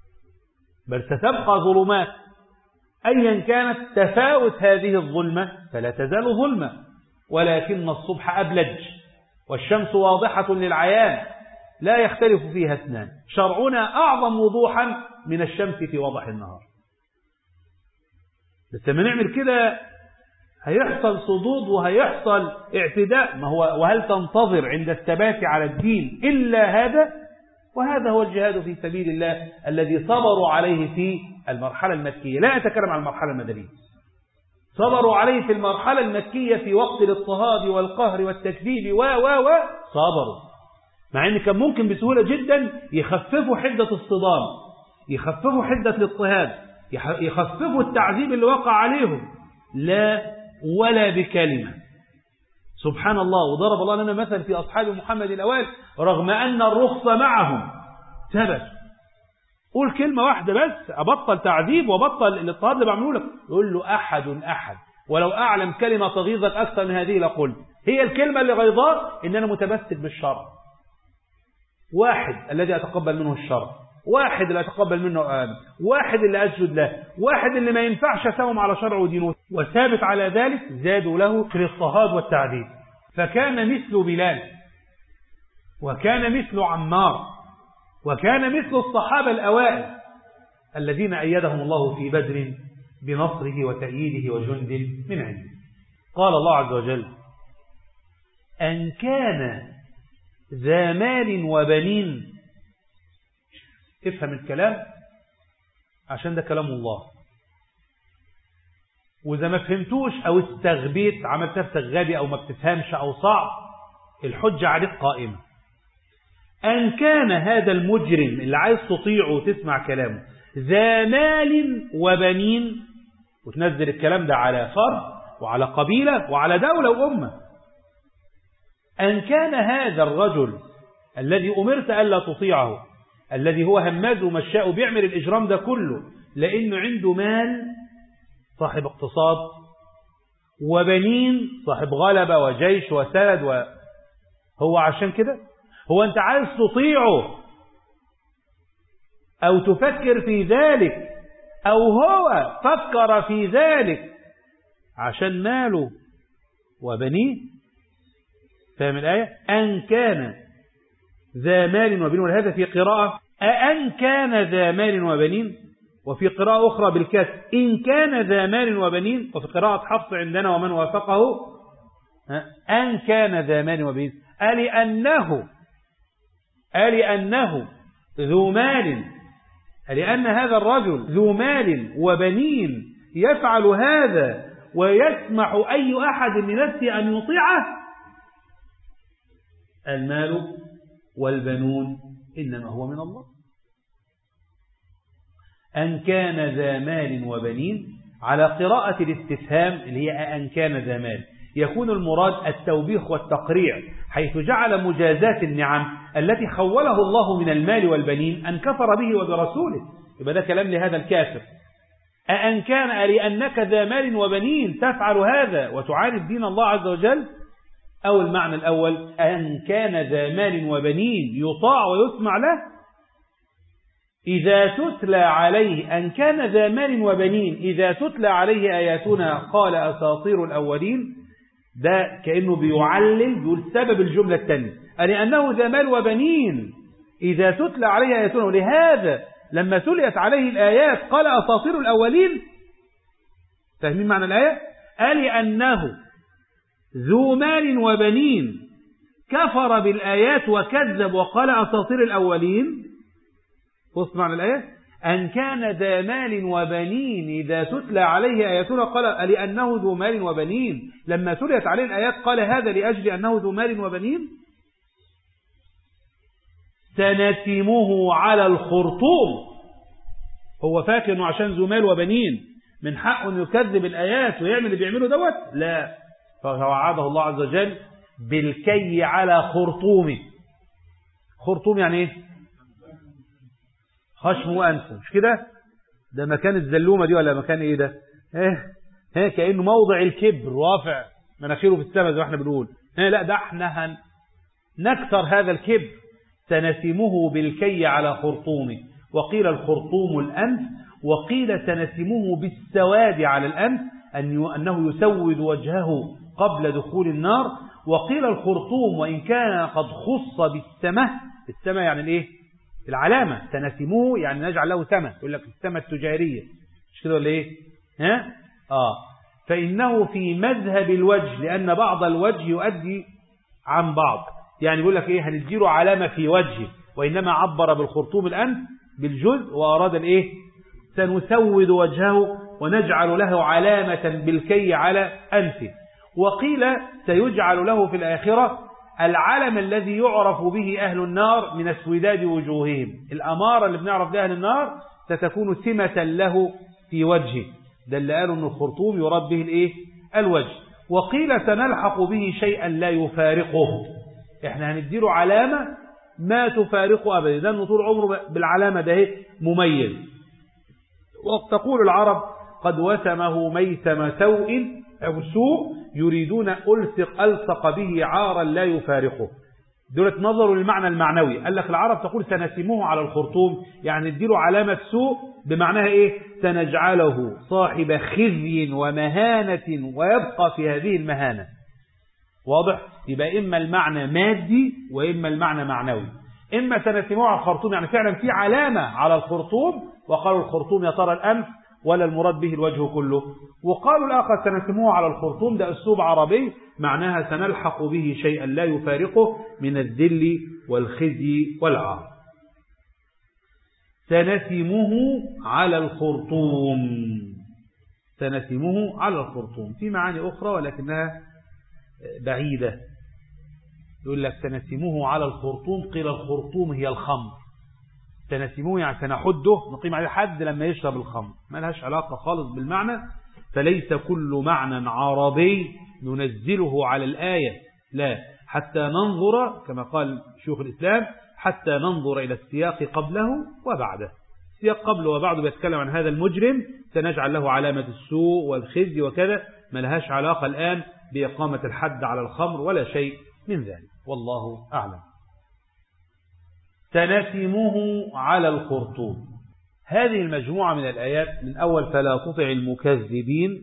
بل ستبقى ظلمات أيا كانت تفاوت هذه الظلمة فلا تزال ظلمة ولكن الصبح أبلج والشمس واضحة للعيان لا يختلف فيها اثنان شرعنا أعظم وضوحا من الشمس في وضح النهار بس لما نعمل كده هيحصل صدود وهيحصل اعتداء ما هو وهل تنتظر عند الثبات على الدين إلا هذا وهذا هو الجهاد في سبيل الله الذي صبروا عليه في المرحلة المكية لا أتكلم عن المرحلة المدنية صبروا عليه في المرحلة المكية في وقت الاضطهاد والقهر والتكذيب و و و صبروا مع ان كان ممكن بسهولة جدا يخففوا حدة الصدام يخففوا حدة الاضطهاد يخففوا التعذيب اللي وقع عليهم لا ولا بكلمة سبحان الله وضرب الله لنا مثل في أصحاب محمد الأوائل رغم أن الرخص معهم ثبت قول كلمة واحدة بس أبطل تعذيب وبطل الاضطهاد اللي بعمله لك يقول له أحد أحد ولو أعلم كلمة تغيظك أكثر من هذه لقل هي الكلمة اللي غيظاء إن أنا متمسك بالشرع واحد الذي أتقبل منه الشرع واحد اللي أتقبل منه آمن واحد اللي أسجد له واحد اللي ما ينفعش أساوم على شرع ودينه وثابت على ذلك زادوا له في الاضطهاد والتعذيب فكان مثل بلال وكان مثل عمار وكان مثل الصحابة الأوائل الذين أيدهم الله في بدر بنصره وتأييده وجند من عنده قال الله عز وجل أن كان ذا مال وبنين افهم الكلام عشان ده كلام الله وإذا ما فهمتوش أو استغبيت عملت نفسك غبي أو ما بتفهمش أو صعب الحجة عليك قائمة أن كان هذا المجرم اللي عايز تطيعه وتسمع كلامه ذا مال وبنين وتنزل الكلام ده على فرد وعلى قبيلة وعلى دولة وأمة أن كان هذا الرجل الذي أمرت ألا تطيعه الذي هو هماز ومشاء بيعمل الإجرام ده كله لأنه عنده مال صاحب اقتصاد وبنين صاحب غلبة وجيش وسند وهو عشان كده هو أنت عايز تطيعه أو تفكر في ذلك أو هو فكر في ذلك عشان ماله وبنيه فاهم الآية أن كان ذا مال وبنين ولهذا في قراءة أأن كان ذا مال وبنين وفي قراءة أخرى بالكسر إن كان ذا مال وبنين وفي قراءة حفص عندنا ومن وافقه أن كان ذا مال وبنين ألأنه ألأنه ذو مال لأن هذا الرجل ذو مال وبنين يفعل هذا ويسمح أي أحد لنفسه أن يطيعه المال والبنون إنما هو من الله أن كان ذا مال وبنين على قراءة الاستفهام اللي هي أن كان ذا مال يكون المراد التوبيخ والتقريع حيث جعل مجازات النعم التي خوله الله من المال والبنين أن كفر به وبرسوله يبقى ده كلام لهذا الكافر أأن كان لأنك ذا مال وبنين تفعل هذا وتعاند دين الله عز وجل أو المعنى الأول أن كان ذا مال وبنين يطاع ويسمع له إذا تتلى عليه أن كان ذا مال وبنين إذا تتلى عليه آياتنا قال أساطير الأولين ده كأنه بيعلل بيقول سبب الجملة الثانية لأنه ذا مال وبنين إذا تتلى عليه آياتنا ولهذا لما تليت عليه الآيات قال أساطير الأولين فاهمين معنى الآية ألأنه ذو مال وبنين كفر بالآيات وكذب وقال أساطير الأولين بص معنى الآية أن كان ذا مال وبنين إذا تتلى عليه آياتنا قال لأنه ذو مال وبنين لما تليت عليه الآيات قال هذا لأجل أنه ذو مال وبنين سنتمه على الخرطوم هو فاكر انه عشان ذو مال وبنين من حقه انه يكذب الآيات ويعمل اللي بيعمله دوت لا فوعده الله عز وجل بالكي على خرطومه خرطوم يعني ايه خشم وأنف مش كده ده مكان الزلومة دي ولا مكان ايه ده ايه ايه كأنه موضع الكبر رافع مناخيره في السماء زي ما احنا بنقول ايه لا ده احنا هن نكثر هذا الكبر سنسمه بالكي على خرطومه وقيل الخرطوم الأنف وقيل سنسمه بالسواد على الأنف أنه يسود وجهه قبل دخول النار وقيل الخرطوم وإن كان قد خص بالسمة السمة يعني الايه العلامة سنسموه يعني نجعل له سمة يقول لك السمة التجارية مش كده ولا ايه ها اه فإنه في مذهب الوجه لأن بعض الوجه يؤدي عن بعض يعني يقول لك ايه هنديله علامة في وجهه وإنما عبر بالخرطوم الأنف بالجزء وأراد الايه سنسود وجهه ونجعل له علامة بالكي على أنفه وقيل سيجعل له في الآخرة العلم الذي يعرف به أهل النار من اسوداد وجوههم الأمارة اللي بنعرف بها أهل النار ستكون سمة له في وجهه ده اللي قالوا أن الخرطوم يراد به الإيه؟ الوجه وقيل سنلحق به شيئا لا يفارقه احنا هنديله علامة ما تفارقه أبدا لأنه طول عمره بالعلامة ده مميز وتقول العرب قد وسمه ميسم سوء أو سوء يريدون ألصق ألصق به عارا لا يفارقه دولة نظروا للمعنى المعنوي قال لك العرب تقول سنسمه على الخرطوم يعني اديله علامة سوء بمعناها ايه سنجعله صاحب خزي ومهانة ويبقى في هذه المهانة واضح يبقى إما المعنى مادي وإما المعنى معنوي إما سنسمه على الخرطوم يعني فعلا في علامة على الخرطوم وقالوا الخرطوم يا ترى الأنف ولا المراد به الوجه كله وقالوا الآخر سنسموه على الخرطوم ده أسلوب عربي معناها سنلحق به شيئا لا يفارقه من الذل والخزي والعار سنسمه على الخرطوم سنسمه على الخرطوم في معاني أخرى ولكنها بعيدة يقول لك سنسمه على الخرطوم قيل الخرطوم هي الخمر سنسموه يعني سنحده نقيم عليه حد لما يشرب الخمر ما لهاش علاقة خالص بالمعنى فليس كل معنى عربي ننزله على الآية لا حتى ننظر كما قال شيوخ الإسلام حتى ننظر إلى السياق قبله وبعده السياق قبله وبعده بيتكلم عن هذا المجرم سنجعل له علامة السوء والخزي وكذا ما لهاش علاقة الآن بإقامة الحد على الخمر ولا شيء من ذلك والله أعلم سنسمه على الخرطوم هذه المجموعة من الآيات من أول فلا تطع المكذبين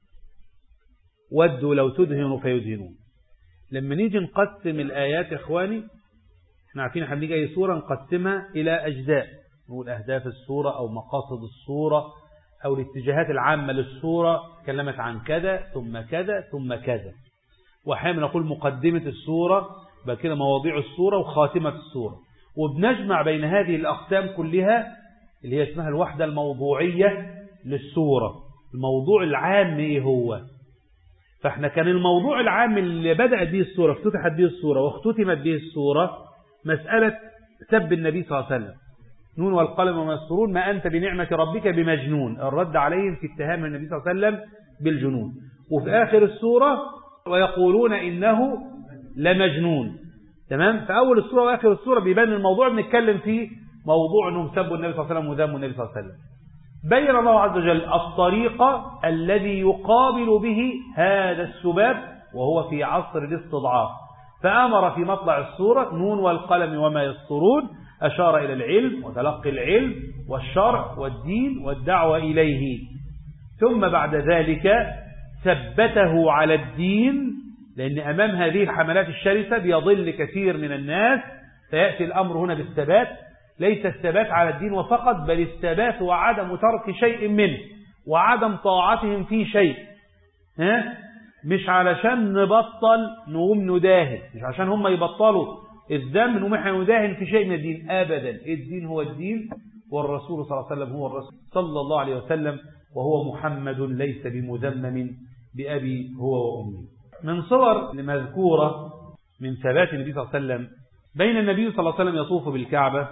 ودوا لو تدهنوا فيدهنون لما نيجي نقسم الآيات يا إخواني احنا عارفين احنا بنيجي أي سورة نقسمها إلى أجزاء نقول أهداف الصورة أو مقاصد الصورة أو الاتجاهات العامة للصورة تكلمت عن كذا ثم كذا ثم كذا وأحيانا نقول مقدمة الصورة بقى كده مواضيع الصورة وخاتمة الصورة وبنجمع بين هذه الأقسام كلها اللي هي اسمها الوحدة الموضوعية للصورة الموضوع العام ايه هو فاحنا كان الموضوع العام اللي بدأت به الصورة افتتحت به الصورة واختتمت به الصورة مسألة سب النبي صلى الله عليه وسلم نون والقلم وما يسطرون ما أنت بنعمة ربك بمجنون الرد عليهم في اتهام النبي صلى الله عليه وسلم بالجنون وفي آخر السورة ويقولون إنه لمجنون تمام في أول السورة وآخر السورة بيبان الموضوع بنتكلم فيه موضوع أنهم سبوا النبي صلى الله عليه وسلم وذموا النبي صلى الله عليه وسلم بين الله عز وجل الطريقة الذي يقابل به هذا السباب وهو في عصر الاستضعاف فأمر في مطلع السورة نون والقلم وما يسطرون أشار إلى العلم وتلقي العلم والشرع والدين والدعوة إليه ثم بعد ذلك ثبته على الدين لأن أمام هذه الحملات الشرسة بيضل كثير من الناس فيأتي الأمر هنا بالثبات ليس الثبات على الدين وفقط بل الثبات وعدم ترك شيء منه وعدم طاعتهم في شيء ها؟ مش علشان نبطل نقوم نداهن مش عشان هم يبطلوا الذنب نقوم احنا نداهن في شيء من الدين ابدا الدين هو الدين والرسول صلى الله عليه وسلم هو الرسول صلى الله عليه وسلم وهو محمد ليس بمذمم بأبي هو وأمي من صور المذكورة من ثبات النبي صلى الله عليه وسلم بين النبي صلى الله عليه وسلم يطوف بالكعبة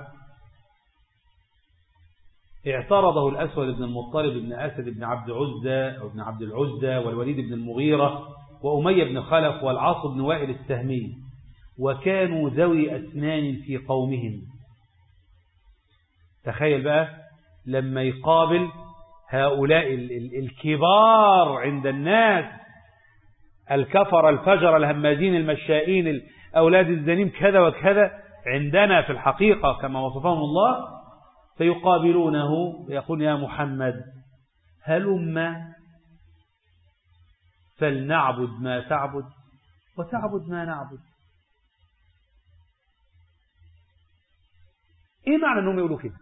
اعترضه الأسود بن المطلب بن أسد بن عبد عزة أو بن عبد العزة والوليد بن المغيرة وأمية بن خلف والعاص بن وائل السهمي وكانوا ذوي أسنان في قومهم تخيل بقى لما يقابل هؤلاء الكبار عند الناس الكفر الفجر الهمازين المشائين أولاد الزنيم كذا وكذا عندنا في الحقيقة كما وصفهم الله فيقابلونه ويقول يا محمد هلم فلنعبد ما تعبد وتعبد ما نعبد ايه معنى انهم يقولوا كده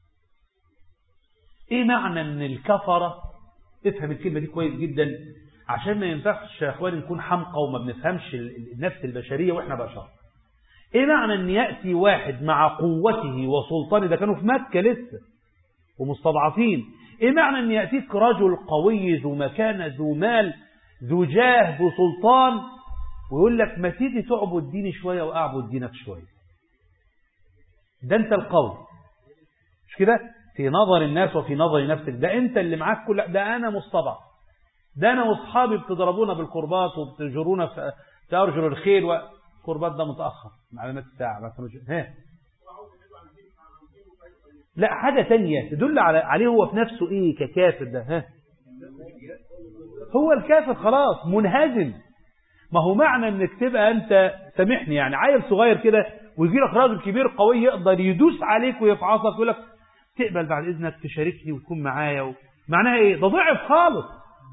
ايه معنى ان الكفرة افهم الكلمة دي كويس جدا عشان ما ينفعش يا اخواني نكون حمقى وما بنفهمش النفس البشرية واحنا بشر ايه معنى ان يأتي واحد مع قوته وسلطانه ده كانوا في مكة لسه ومستضعفين ايه معنى ان يأتيك رجل قوي ذو مكانة ذو مال ذو جاه ذو سلطان ويقول لك ما تيجي تعبد ديني شوية واعبد دينك شوية ده انت القوي مش كده في نظر الناس وفي نظر نفسك ده انت اللي معاك كل ده انا مستضعف ده انا واصحابي بتضربونا بالقربات وبتجرونا في ارجل الخيل والقربات ده متاخر علامات الساعه ما كانوش ها لا حاجة تانية تدل على عليه هو في نفسه ايه ككافر ده ها هو الكافر خلاص منهزم ما هو معنى انك تبقى انت سامحني يعني عيل صغير كده ويجي لك راجل كبير قوي يقدر يدوس عليك ويفعصك ويقول لك تقبل بعد اذنك تشاركني وتكون معايا و... معناها ايه ده ضعف خالص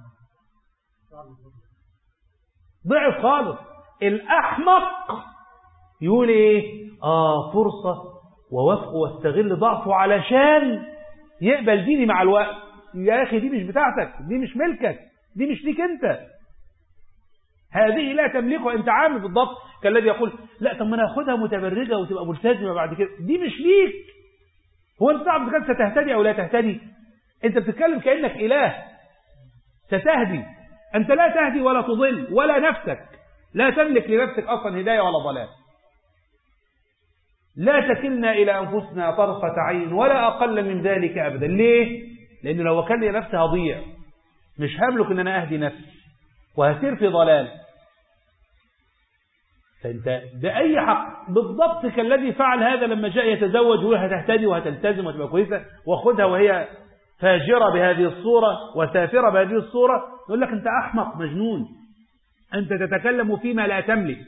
ضعف خالص الاحمق يقول ايه اه فرصة ووفق واستغل ضعفه علشان يقبل ديني مع الوقت يا اخي دي مش بتاعتك دي مش ملكك دي مش ليك انت هذه لا تملكها انت عامل بالضبط كالذي يقول لا طب ما انا اخدها متبرجه وتبقى ملتزمه بعد كده دي مش ليك هو انت تعرف كده ستهتدي او لا تهتدي انت بتتكلم كانك اله ستهدي انت لا تهدي ولا تضل ولا نفسك لا تملك لنفسك اصلا هدايه ولا ضلال لا تكلنا الى انفسنا طرفه عين ولا اقل من ذلك ابدا ليه لان لو وكلني نفسي هضيع مش هملك ان انا اهدي نفسي وهسير في ضلال فانت بأي حق بالضبط كالذي فعل هذا لما جاء يتزوج وهي هتهتدي وهتلتزم وتبقى كويسة واخدها وهي فاجرة بهذه الصورة وسافرة بهذه الصورة يقول لك انت أحمق مجنون أنت تتكلم فيما لا تملك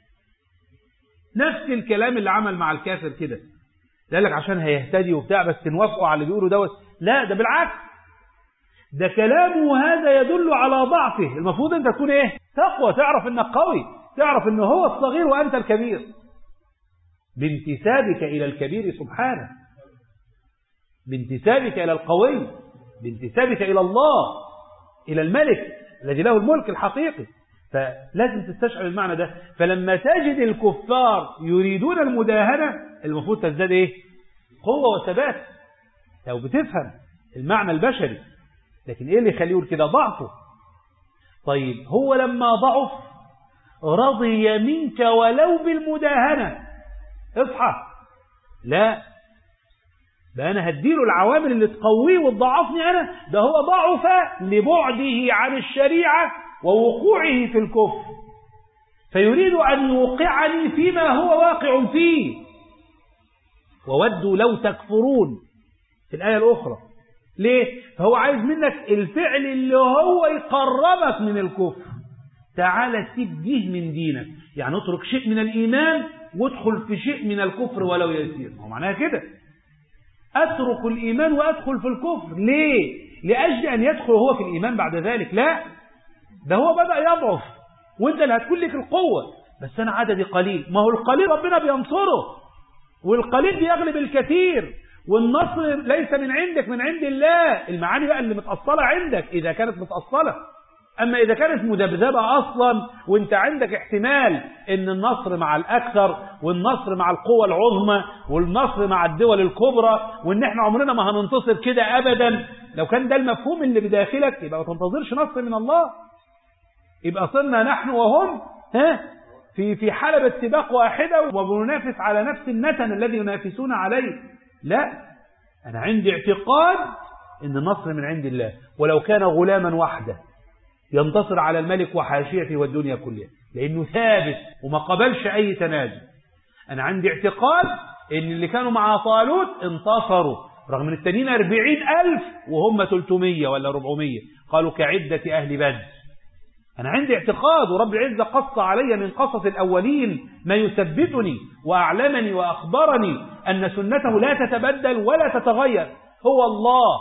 نفس الكلام اللي عمل مع الكافر كده قال لك عشان هيهتدي وبتاع بس نوافقوا على اللي بيقولوا دوت لا ده بالعكس ده كلامه هذا يدل على ضعفه المفروض انت تكون ايه تقوى تعرف انك قوي تعرف انه هو الصغير وانت الكبير بانتسابك الى الكبير سبحانه بانتسابك إلى القوي بانتسابك إلى الله إلى الملك الذي له الملك الحقيقي فلازم تستشعر المعنى ده فلما تجد الكفار يريدون المداهنة المفروض تزداد ايه قوة وثبات لو بتفهم المعنى البشري لكن ايه اللي يخليه يقول كده ضعفه طيب هو لما ضعف رضي منك ولو بالمداهنة اصحى لا ده انا هديله العوامل اللي تقويه وتضعفني انا ده هو ضعف لبعده عن الشريعة ووقوعه في الكفر فيريد أن يوقعني فيما هو واقع فيه وودوا لو تكفرون في الآية الأخرى ليه؟ فهو عايز منك الفعل اللي هو يقربك من الكفر تعالى سيب جه من دينك يعني اترك شيء من الإيمان وادخل في شيء من الكفر ولو يسير هو معناها كده أترك الإيمان وأدخل في الكفر ليه؟ لأجل أن يدخل هو في الإيمان بعد ذلك لا ده هو بدأ يضعف وانت اللي هتكون لك القوة بس أنا عددي قليل ما هو القليل ربنا بينصره والقليل بيغلب الكثير والنصر ليس من عندك من عند الله المعاني بقى اللي متأصلة عندك إذا كانت متأصلة أما إذا كانت مدبذبة أصلا وانت عندك احتمال ان النصر مع الأكثر والنصر مع القوى العظمى والنصر مع الدول الكبرى وان احنا عمرنا ما هننتصر كده أبدا لو كان ده المفهوم اللي بداخلك يبقى ما تنتظرش نصر من الله يبقى صرنا نحن وهم ها في في حلبة سباق واحدة وبننافس على نفس النتن الذي ينافسون عليه لا أنا عندي اعتقاد ان النصر من عند الله ولو كان غلاما وحده ينتصر على الملك وحاشيته والدنيا كلها لأنه ثابت وما قبلش أي تنازل أنا عندي اعتقاد أن اللي كانوا مع طالوت انتصروا رغم أن التانيين أربعين ألف وهم تلتمية ولا ربعمية قالوا كعدة أهل بدر أنا عندي اعتقاد ورب العزة قص علي من قصص الأولين ما يثبتني وأعلمني وأخبرني أن سنته لا تتبدل ولا تتغير هو الله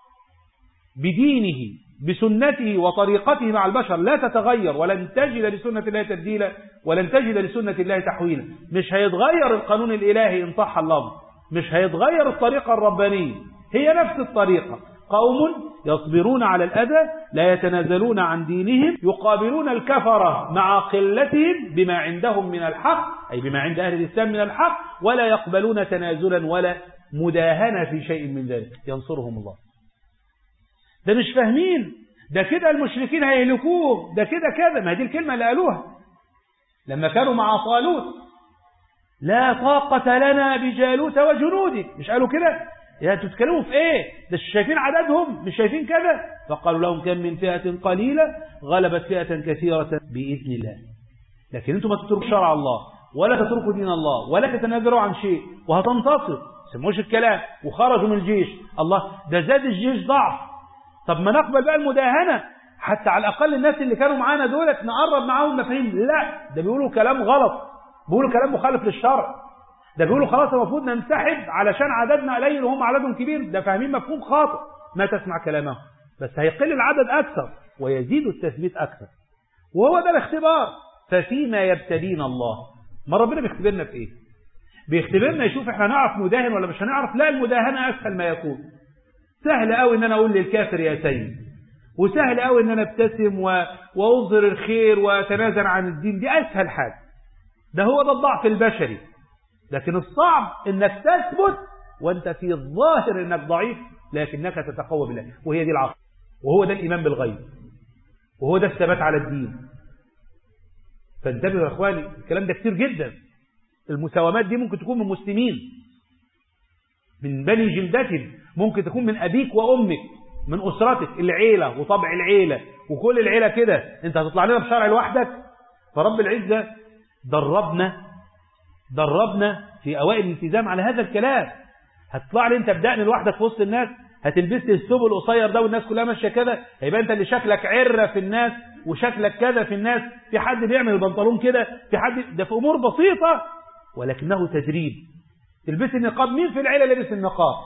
بدينه بسنته وطريقته مع البشر لا تتغير ولن تجد لسنة الله تبديلا ولن تجد لسنة الله تحويلا مش هيتغير القانون الإلهي إن صح اللفظ مش هيتغير الطريقة الربانية هي نفس الطريقة قوم يصبرون على الأذى لا يتنازلون عن دينهم يقابلون الكفرة مع قلتهم بما عندهم من الحق أي بما عند أهل الإسلام من الحق ولا يقبلون تنازلا ولا مداهنة في شيء من ذلك ينصرهم الله ده مش فاهمين ده كده المشركين هيهلكوه ده كده كذا ما دي الكلمة اللي قالوها لما كانوا مع طالوت لا طاقة لنا بجالوت وجنوده مش قالوا كده يا انتوا تتكلموا في ايه ده مش شايفين عددهم مش شايفين كذا فقالوا لهم كم من فئة قليلة غلبت فئة كثيرة بإذن الله لكن انتم ما تتركوا شرع الله ولا تتركوا دين الله ولا تتنازلوا عن شيء وهتنتصر سموش الكلام وخرجوا من الجيش الله ده زاد الجيش ضعف طب ما نقبل بقى المداهنة حتى على الأقل الناس اللي كانوا معانا دولت نقرب معاهم مفاهيم لا ده بيقولوا كلام غلط بيقولوا كلام مخالف للشرع ده بيقولوا خلاص المفروض ننسحب علشان عددنا قليل وهم عددهم كبير ده فاهمين مفهوم خاطئ ما تسمع كلامهم بس هيقل العدد أكثر ويزيد التثبيت أكثر وهو ده الاختبار ففيما يبتلينا الله ما ربنا بيختبرنا في ايه بيختبرنا يشوف احنا نعرف نداهن ولا مش هنعرف لا المداهنة أسهل ما يكون سهل قوي ان انا اقول للكافر يا سيد وسهل قوي ان انا ابتسم و... واظهر الخير واتنازل عن الدين دي اسهل حاجه ده هو ده الضعف البشري لكن الصعب انك تثبت وانت في الظاهر انك ضعيف لكنك تتقوى بالله وهي دي العقل وهو ده الايمان بالغيب وهو ده الثبات على الدين فانتبهوا يا اخواني الكلام ده كتير جدا المساومات دي ممكن تكون من مسلمين من بني جلدتهم ممكن تكون من أبيك وأمك من أسرتك العيلة وطبع العيلة وكل العيلة كده أنت هتطلع لنا بشرع لوحدك فرب العزة دربنا دربنا في أوائل الالتزام على هذا الكلام هتطلع لي أنت بدأني لوحدك في وسط الناس هتلبس لي الثوب القصير ده والناس كلها ماشيه كده هيبقى انت اللي شكلك عره في الناس وشكلك كذا في الناس في حد بيعمل البنطلون كده في حد ده في امور بسيطه ولكنه تدريب تلبسي النقاب مين في العيلة لبس النقاب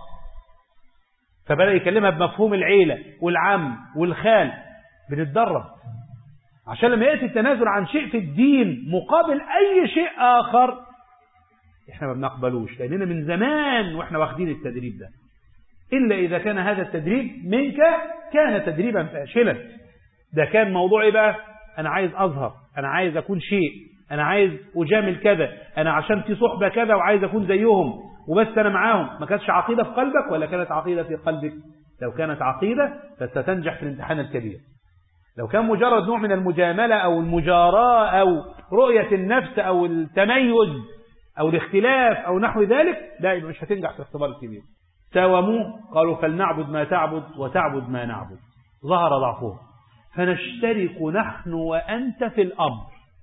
فبدأ يكلمها بمفهوم العيلة والعم والخال بنتدرب عشان لما يأتي التنازل عن شيء في الدين مقابل أي شيء آخر احنا ما بنقبلوش لأننا من زمان واحنا واخدين التدريب ده إلا إذا كان هذا التدريب منك كان تدريبا فاشلا ده كان موضوع إيه بقى أنا عايز أظهر أنا عايز أكون شيء أنا عايز أجامل كذا أنا عشان في صحبة كذا وعايز أكون زيهم وبس أنا معاهم ما كانتش عقيدة في قلبك ولا كانت عقيدة في قلبك لو كانت عقيدة فستنجح في الامتحان الكبير لو كان مجرد نوع من المجاملة أو المجاراة أو رؤية النفس أو التميز أو الاختلاف أو نحو ذلك لا يبقى مش هتنجح في الاختبار الكبير ساوموه قالوا فلنعبد ما تعبد وتعبد ما نعبد ظهر ضعفهم فنشترك نحن وأنت في الأمر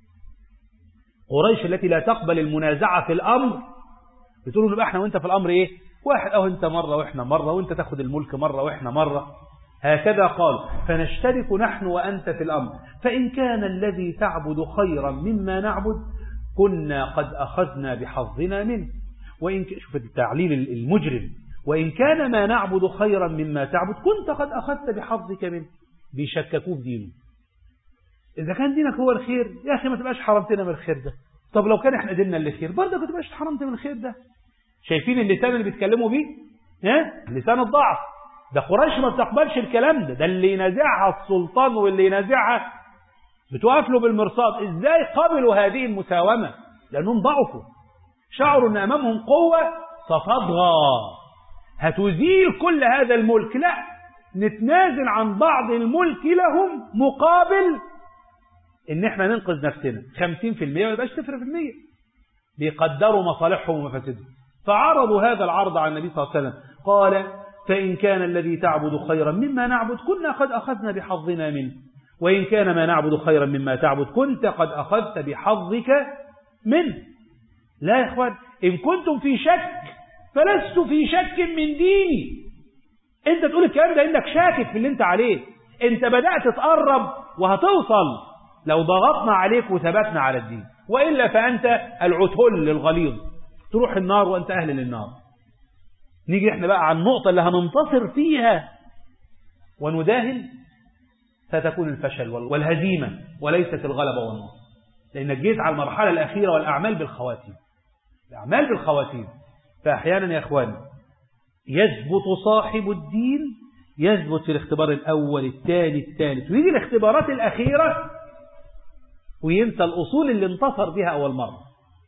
قريش التي لا تقبل المنازعة في الأمر بتقولوا نبقى احنا وانت في الأمر ايه واحد أو انت مرة واحنا مرة وانت تاخد الملك مرة واحنا مرة هكذا قال فنشترك نحن وأنت في الأمر فإن كان الذي تعبد خيرا مما نعبد كنا قد أخذنا بحظنا منه وإن ك... شوف التعليل المجرم وإن كان ما نعبد خيرا مما تعبد كنت قد أخذت بحظك منه بيشككوه في دينه إذا كان دينك هو الخير يا أخي ما تبقاش حرمتنا من الخير ده طب لو كان احنا ديننا اللي خير برضه ما تبقاش حرمت من الخير ده شايفين اللسان اللي بيتكلموا بيه ها لسان الضعف ده قريش ما بتقبلش الكلام ده ده اللي ينازعها السلطان واللي ينازعها بتوقف له بالمرصاد ازاي قبلوا هذه المساومة لأنهم ضعفوا شعروا أن أمامهم قوة ستطغى هتزيل كل هذا الملك لا نتنازل عن بعض الملك لهم مقابل ان احنا ننقذ نفسنا 50% ما يبقاش 0% بيقدروا مصالحهم ومفاسدهم فعرضوا هذا العرض على النبي صلى الله عليه وسلم قال فإن كان الذي تعبد خيرا مما نعبد كنا قد أخذنا بحظنا منه وإن كان ما نعبد خيرا مما تعبد كنت قد أخذت بحظك منه لا يا إخوان إن كنتم في شك فلست في شك من ديني أنت تقول الكلام ده إنك شاكك في اللي أنت عليه أنت بدأت تقرب وهتوصل لو ضغطنا عليك وثبتنا على الدين وإلا فأنت العتل الغليظ تروح النار وأنت أهل للنار نيجي احنا بقى على النقطة اللي هننتصر فيها ونداهن ستكون الفشل والهزيمة وليست الغلبة والنصر لأنك جيت على المرحلة الأخيرة والأعمال بالخواتيم الأعمال بالخواتيم فأحيانا يا أخواني يثبت صاحب الدين يثبت في الاختبار الأول الثاني الثالث ويجي الاختبارات الأخيرة وينسى الأصول اللي انتصر بها أول مرة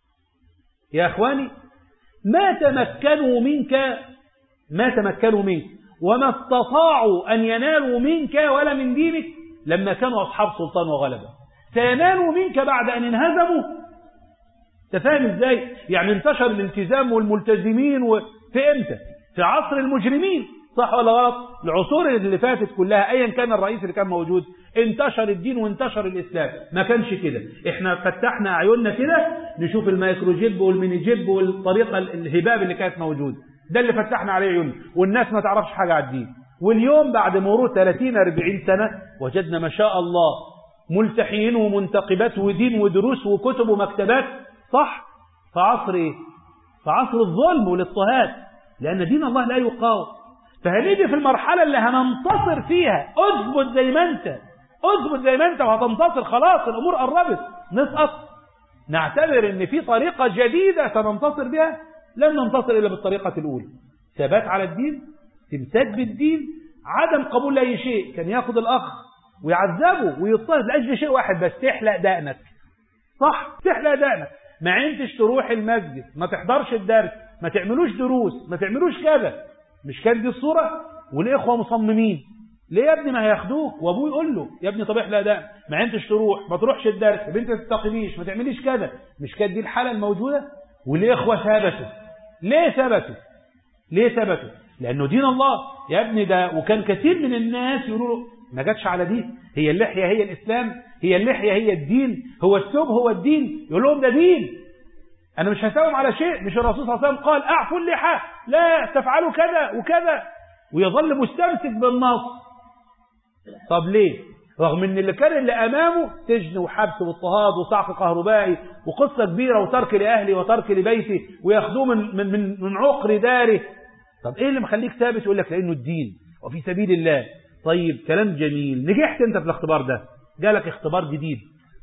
يا أخواني ما تمكنوا منك ما تمكنوا منك وما استطاعوا أن ينالوا منك ولا من دينك لما كانوا أصحاب سلطان وغلبة سينالوا منك بعد أن انهزموا تفهم ازاي يعني انتشر الالتزام والملتزمين في امتى في عصر المجرمين صح ولا غلط العصور اللي فاتت كلها ايا كان الرئيس اللي كان موجود انتشر الدين وانتشر الاسلام ما كانش كده احنا فتحنا اعيننا كده نشوف المايكرو جيب والميني جيب والطريقه الهباب اللي كانت موجوده ده اللي فتحنا عليه عيوننا والناس ما تعرفش حاجه على الدين واليوم بعد مرور 30 40 سنه وجدنا ما شاء الله ملتحيين ومنتقبات ودين ودروس وكتب ومكتبات صح في عصر ايه في عصر الظلم والاضطهاد لان دين الله لا يقاوم فهنيجي في المرحله اللي هننتصر فيها اثبت زي ما انت اثبت زي ما انت وهتنتصر خلاص الامور قربت نسقط نعتبر ان في طريقه جديده سننتصر بها لن ننتصر الا بالطريقه الاولى ثبات على الدين تمساك بالدين عدم قبول لاي شيء كان ياخد الاخ ويعذبه ويضطهد لاجل شيء واحد بس تحلق دقنك صح تحلق دقنك ما عندش تروح المسجد ما تحضرش الدرس ما تعملوش دروس ما تعملوش كذا مش كان دي الصورة والإخوة مصممين ليه يا ابني ما هياخدوك وابوه يقول له يا ابني طب احلق ده ما عندش تروح ما تروحش الدرس يا بنت تستقيميش ما تعمليش كذا مش كانت دي الحالة الموجودة والإخوة ثبتوا ليه ثبتوا ليه ثبتوا لأنه دين الله يا ابني ده وكان كثير من الناس يقولوا له ما جاتش على دي هي اللحية هي الإسلام هي اللحية هي الدين هو الثوب هو الدين يقول لهم ده دين أنا مش هساوم على شيء مش الرسول صلى الله عليه وسلم قال أعفوا اللحى لا تفعلوا كذا وكذا ويظل مستمسك بالنص طب ليه رغم ان اللي كان اللي امامه سجن وحبس واضطهاد وصعق كهربائي وقصه كبيره وترك لاهلي وترك لبيتي وياخذوه من من من, من عقر داره طب ايه اللي مخليك ثابت يقول لك لانه الدين وفي سبيل الله طيب كلام جميل نجحت انت في الاختبار ده جالك اختبار جديد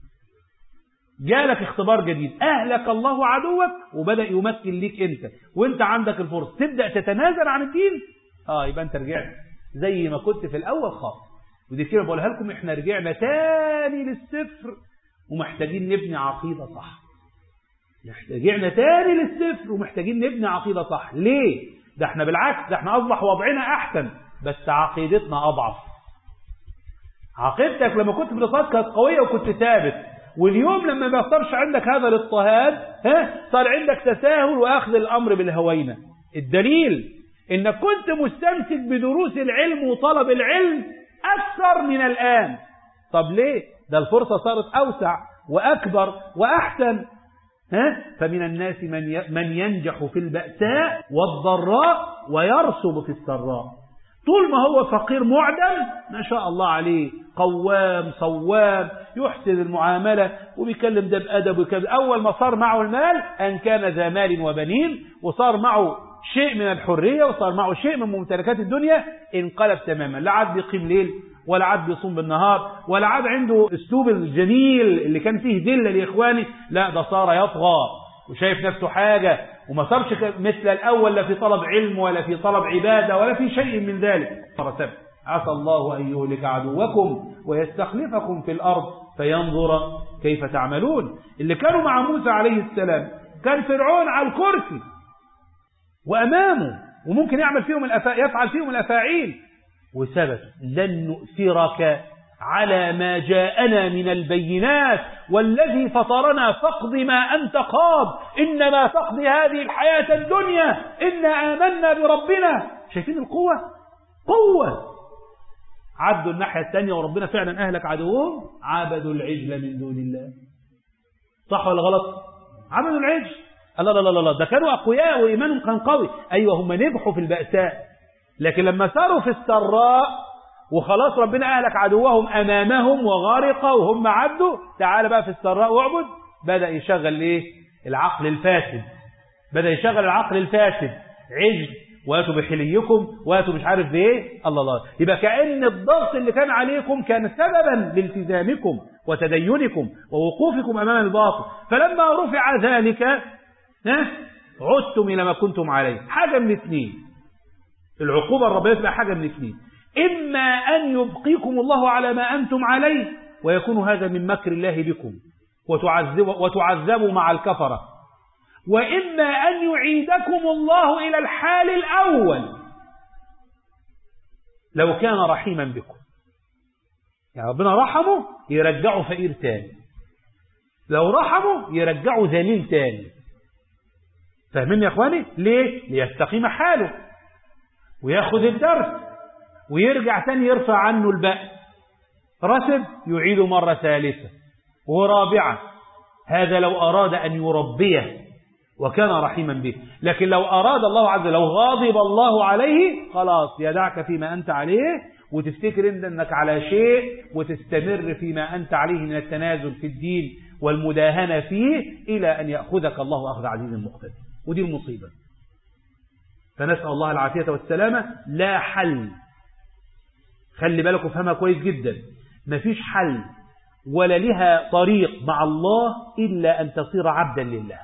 جالك اختبار جديد اهلك الله عدوك وبدا يمكن ليك انت وانت عندك الفرصه تبدا تتنازل عن الدين اه يبقى انت رجعت زي ما كنت في الاول خالص ودي كده بقولها لكم احنا رجعنا تاني للصفر ومحتاجين نبني عقيدة صح رجعنا تاني للصفر ومحتاجين نبني عقيدة صح ليه ده احنا بالعكس ده احنا اصبح وضعنا احسن بس عقيدتنا اضعف عقيدتك لما كنت بتصاد كانت قوية وكنت ثابت واليوم لما ما يصيرش عندك هذا الاضطهاد ها صار عندك تساهل واخذ الامر بالهوينه الدليل انك كنت مستمسك بدروس العلم وطلب العلم اكثر من الان طب ليه ده الفرصه صارت اوسع واكبر واحسن ها فمن الناس من من ينجح في البأساء والضراء ويرسب في السراء طول ما هو فقير معدم ما شاء الله عليه قوام صوام يحسن المعاملة وبيكلم ده بأدب وكذا أول ما صار معه المال أن كان ذا مال وبنين وصار معه شيء من الحرية وصار معه شيء من ممتلكات الدنيا انقلب تماما لا عاد بيقيم ليل ولا عاد بيصوم بالنهار ولا عاد عنده اسلوب الجميل اللي كان فيه ذله لاخوانه لا ده صار يطغى وشايف نفسه حاجه وما صارش مثل الاول لا في طلب علم ولا في طلب عباده ولا في شيء من ذلك فرسب عسى الله ان يهلك عدوكم ويستخلفكم في الارض فينظر كيف تعملون اللي كانوا مع موسى عليه السلام كان فرعون على الكرسي وامامه وممكن يعمل فيهم الأفا... يفعل فيهم الافاعيل وثبت لن نؤثرك على ما جاءنا من البينات والذي فطرنا فاقض ما أنت قاض إنما تقضي هذه الحياة الدنيا إنا آمنا بربنا شايفين القوة قوة عدوا الناحية الثانية وربنا فعلا أهلك عدوهم عبدوا العجل من دون الله صح ولا غلط عبدوا العجل لا لا لا لا ده كانوا أقوياء وإيمانهم كان قوي أيوة هم نجحوا في البأساء لكن لما ساروا في السراء وخلاص ربنا أهلك عدوهم أمامهم وغارقة وهم عبدوا تعال بقى في السراء واعبد بدأ يشغل ايه العقل الفاسد بدأ يشغل العقل الفاسد عجل واتوا بحليكم واتوا مش عارف بايه الله الله يبقى كأن الضغط اللي كان عليكم كان سببا لالتزامكم وتدينكم ووقوفكم أمام الباطل فلما رفع ذلك ها عدتم إلى ما كنتم عليه حاجة من اثنين العقوبة الربية تبقى حاجة من اثنين إما أن يبقيكم الله على ما أنتم عليه ويكون هذا من مكر الله بكم وتعذب وتعذبوا مع الكفرة وإما أن يعيدكم الله إلى الحال الأول لو كان رحيما بكم يعني ربنا رحمه يرجعه فقير تاني لو رحمه يرجعه ذليل تاني فاهمين يا اخواني ليه ليستقيم حاله وياخذ الدرس ويرجع تاني يرفع عنه البأس رسب يعيد مرة ثالثة ورابعة هذا لو أراد أن يربيه وكان رحيما به لكن لو أراد الله عز وجل لو غاضب الله عليه خلاص يدعك فيما أنت عليه وتفتكر انت انك على شيء وتستمر فيما أنت عليه من التنازل في الدين والمداهنة فيه إلى أن يأخذك الله أخذ عزيز مقتدر ودي المصيبة فنسأل الله العافية والسلامة لا حل خلي بالك وفهمها كويس جدا مفيش حل ولا لها طريق مع الله إلا أن تصير عبدا لله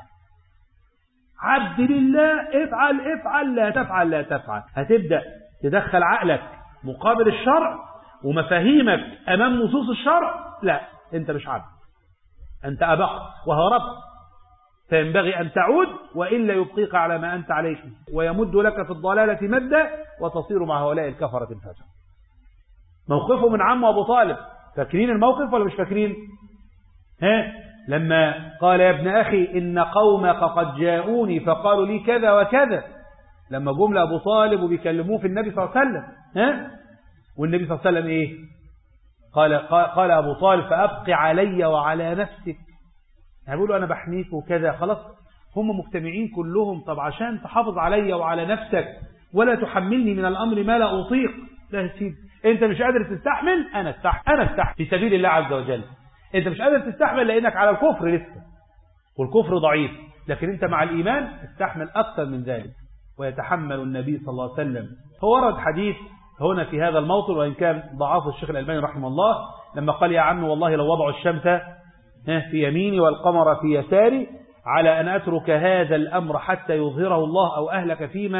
عبد لله افعل افعل لا تفعل لا تفعل هتبدأ تدخل عقلك مقابل الشرع ومفاهيمك أمام نصوص الشرع لا أنت مش عبد أنت أبقت وهربت فينبغي أن تعود وإلا يبقيك على ما أنت عليه ويمد لك في الضلالة مدا وتصير مع هؤلاء الكفرة الفجر موقفه من عم أبو طالب فاكرين الموقف ولا مش فاكرين ها لما قال يا ابن أخي إن قومك قد جاءوني فقالوا لي كذا وكذا لما جم أبو طالب وبيكلموه في النبي صلى الله عليه وسلم ها والنبي صلى الله عليه وسلم إيه قال, قال أبو طالب فأبق علي وعلى نفسك يعني بيقولوا أنا بحميك وكذا خلاص هم مجتمعين كلهم طب عشان تحافظ علي وعلى نفسك ولا تحملني من الأمر ما لا أطيق لا يا سيدي انت مش قادر تستحمل انا استحمل انا استحمل في سبيل الله عز وجل انت مش قادر تستحمل لانك على الكفر لسه والكفر ضعيف لكن انت مع الايمان استحمل اكثر من ذلك ويتحمل النبي صلى الله عليه وسلم هو ورد حديث هنا في هذا الموطن وان كان ضعاف الشيخ الالباني رحمه الله لما قال يا عم والله لو وضعوا الشمس في يميني والقمر في يساري على ان اترك هذا الامر حتى يظهره الله او اهلك فيما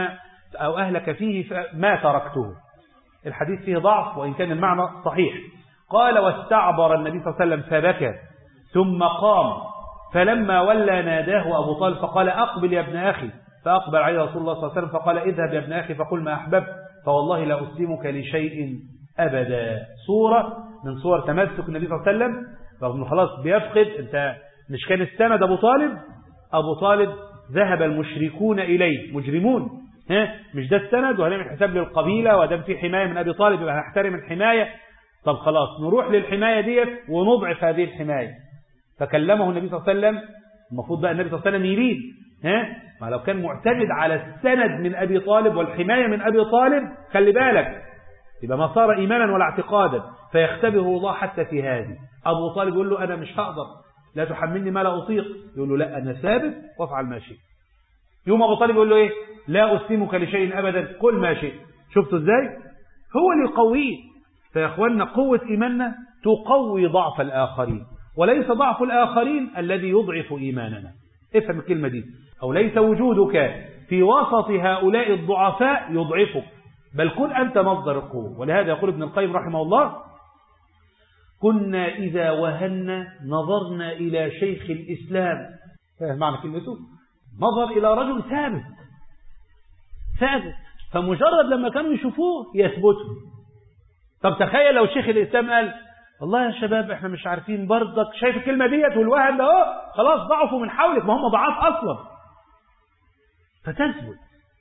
أو أهلك فيه ما تركته الحديث فيه ضعف وإن كان المعنى صحيح قال واستعبر النبي صلى الله عليه وسلم فبكى ثم قام فلما ولى ناداه أبو طالب فقال أقبل يا ابن أخي فأقبل عليه رسول الله صلى الله عليه وسلم فقال اذهب يا ابن أخي فقل ما أحببت فوالله لا أسلمك لشيء أبدا صورة من صور تمسك النبي صلى الله عليه وسلم رغم انه خلاص بيفقد انت مش كان السند أبو طالب أبو طالب ذهب المشركون إليه مجرمون ها مش ده السند وهنعمل حساب للقبيلة ودام في حماية من أبي طالب يبقى هنحترم الحماية طب خلاص نروح للحماية ديت ونضعف هذه الحماية فكلمه النبي صلى الله عليه وسلم المفروض بقى النبي صلى الله عليه وسلم يريد ها ما لو كان معتمد على السند من أبي طالب والحماية من أبي طالب خلي بالك يبقى ما صار إيمانا ولا اعتقادا فيختبره الله حتى في هذه أبو طالب يقول له أنا مش هقدر لا تحملني ما لا أطيق يقول له لا أنا ثابت وافعل ما شئت يوم أبو طالب يقول له إيه لا أسلمك لشيء أبدا قل ما شئت شفتوا إزاي هو اللي يقويه فيا أخوانا قوة إيماننا تقوي ضعف الآخرين وليس ضعف الآخرين الذي يضعف إيماننا افهم الكلمة دي أو ليس وجودك في وسط هؤلاء الضعفاء يضعفك بل كن أنت مصدر القوة ولهذا يقول ابن القيم رحمه الله كنا إذا وهنا نظرنا إلى شيخ الإسلام فاهم معنى كلمته نظر إلى رجل ثابت ثابت فمجرد لما كانوا يشوفوه يثبتوا طب تخيل لو شيخ الإسلام قال والله يا شباب احنا مش عارفين برضك شايف الكلمة ديت والوهن ده اهو خلاص ضعفوا من حولك ما هم ضعاف أصلا فتثبت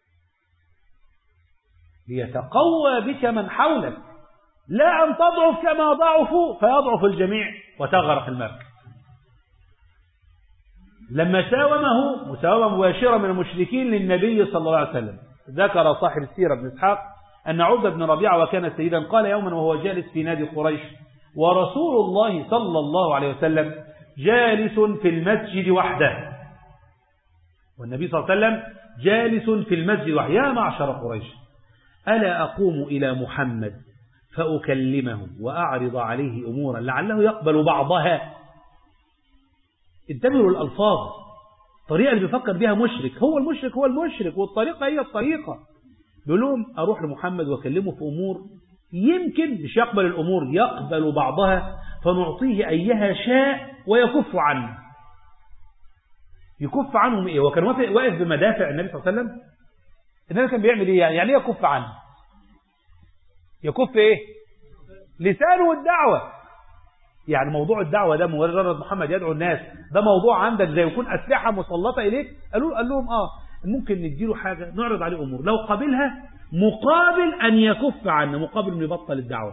ليتقوى بك من حولك لا أن تضعف كما ضعفوا فيضعف الجميع وتغرق المركب لما ساومه مساومة مباشرة من المشركين للنبي صلى الله عليه وسلم ذكر صاحب السيرة بن إسحاق أن عبد بن ربيعة وكان سيدا قال يوما وهو جالس في نادي قريش ورسول الله صلى الله عليه وسلم جالس في المسجد وحده والنبي صلى الله عليه وسلم جالس في المسجد وحده يا معشر قريش ألا أقوم إلى محمد فأكلمه وأعرض عليه أمورا لعله يقبل بعضها انتبهوا الألفاظ الطريقة اللي بيفكر بها مشرك هو المشرك هو المشرك والطريقة هي الطريقة بيقول لهم أروح لمحمد وأكلمه في أمور يمكن مش يقبل الأمور يقبل بعضها فنعطيه أيها شاء ويكف عنه يكف عنهم إيه وكان واقف بمدافع النبي صلى الله عليه وسلم النبي كان بيعمل إيه يعني يعني يكف عنه يكف إيه لسانه الدعوة يعني موضوع الدعوة ده مجرد محمد يدعو الناس ده موضوع عندك زي يكون أسلحة مسلطة إليك قالوا قال لهم آه ممكن نديله حاجة نعرض عليه أمور لو قابلها مقابل أن يكف عنه مقابل أن يبطل الدعوة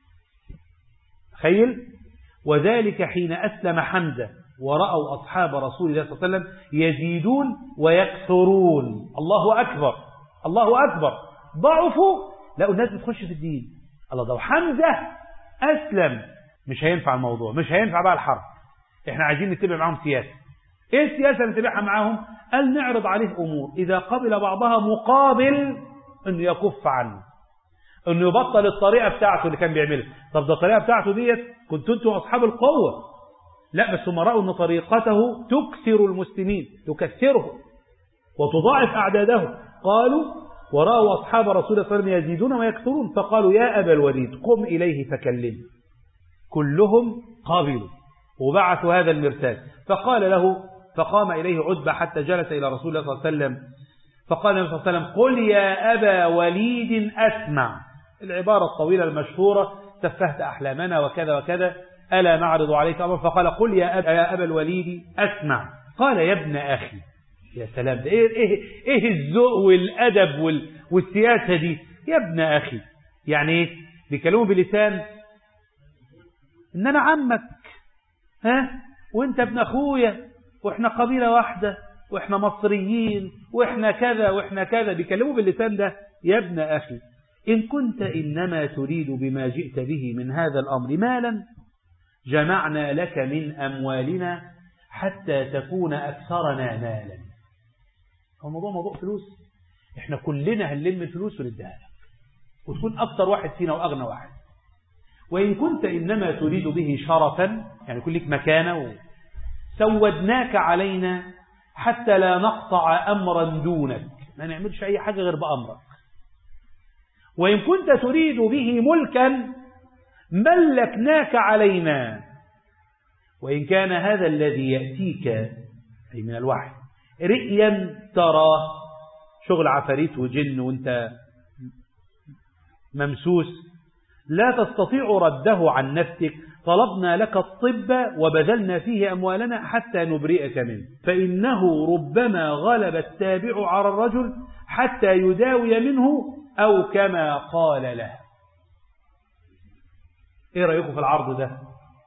تخيل وذلك حين أسلم حمزة ورأوا أصحاب رسول الله صلى الله عليه وسلم يزيدون ويكثرون الله أكبر الله أكبر ضعفوا لقوا الناس بتخش في الدين الله ده حمزة أسلم مش هينفع الموضوع مش هينفع بقى الحرب احنا عايزين نتبع معاهم سياسة ايه السياسة اللي نتبعها معاهم قال نعرض عليه أمور إذا قبل بعضها مقابل انه يكف عنه انه يبطل الطريقة بتاعته اللي كان بيعملها طب ده الطريقة بتاعته ديت كنتوا انتم اصحاب القوة لا بس هم رأوا ان طريقته تكثر المسلمين تكثرهم وتضاعف اعدادهم قالوا ورأوا أصحاب رسول الله صلى الله عليه وسلم يزيدون ويكثرون فقالوا يا أبا الوليد قم إليه فكلمه كلهم قابلوا وبعثوا هذا المرسال فقال له فقام إليه عتبة حتى جلس إلى رسول الله صلى الله عليه وسلم فقال النبي صلى الله عليه وسلم قل يا أبا وليد أسمع العبارة الطويلة المشهورة سفهت أحلامنا وكذا وكذا ألا نعرض عليك أمر فقال قل يا أبا, يا أبا الوليد أسمع قال يا ابن أخي يا سلام ده إيه, إيه, إيه الذوق والأدب وال والسياسة دي يا ابن أخي يعني إيه بيكلموا بلسان إن أنا عمك ها وإنت ابن أخويا وإحنا قبيلة واحدة وإحنا مصريين وإحنا كذا وإحنا كذا بيكلموا باللسان ده يا ابن أخي إن كنت إنما تريد بما جئت به من هذا الأمر مالا جمعنا لك من أموالنا حتى تكون أكثرنا مالا هو الموضوع موضوع فلوس احنا كلنا هنلم الفلوس ونديها لك وتكون أكثر واحد فينا وأغنى واحد وإن كنت إنما تريد به شرفا يعني يكون لك مكانة سودناك علينا حتى لا نقطع أمرا دونك ما نعملش أي حاجة غير بأمرك وإن كنت تريد به ملكا ملكناك علينا وإن كان هذا الذي يأتيك أي من الوحي رئيا تراه شغل عفاريت وجن وانت ممسوس لا تستطيع رده عن نفسك طلبنا لك الطب وبذلنا فيه أموالنا حتى نبرئك منه فإنه ربما غلب التابع على الرجل حتى يداوي منه أو كما قال له ايه رأيكم في العرض ده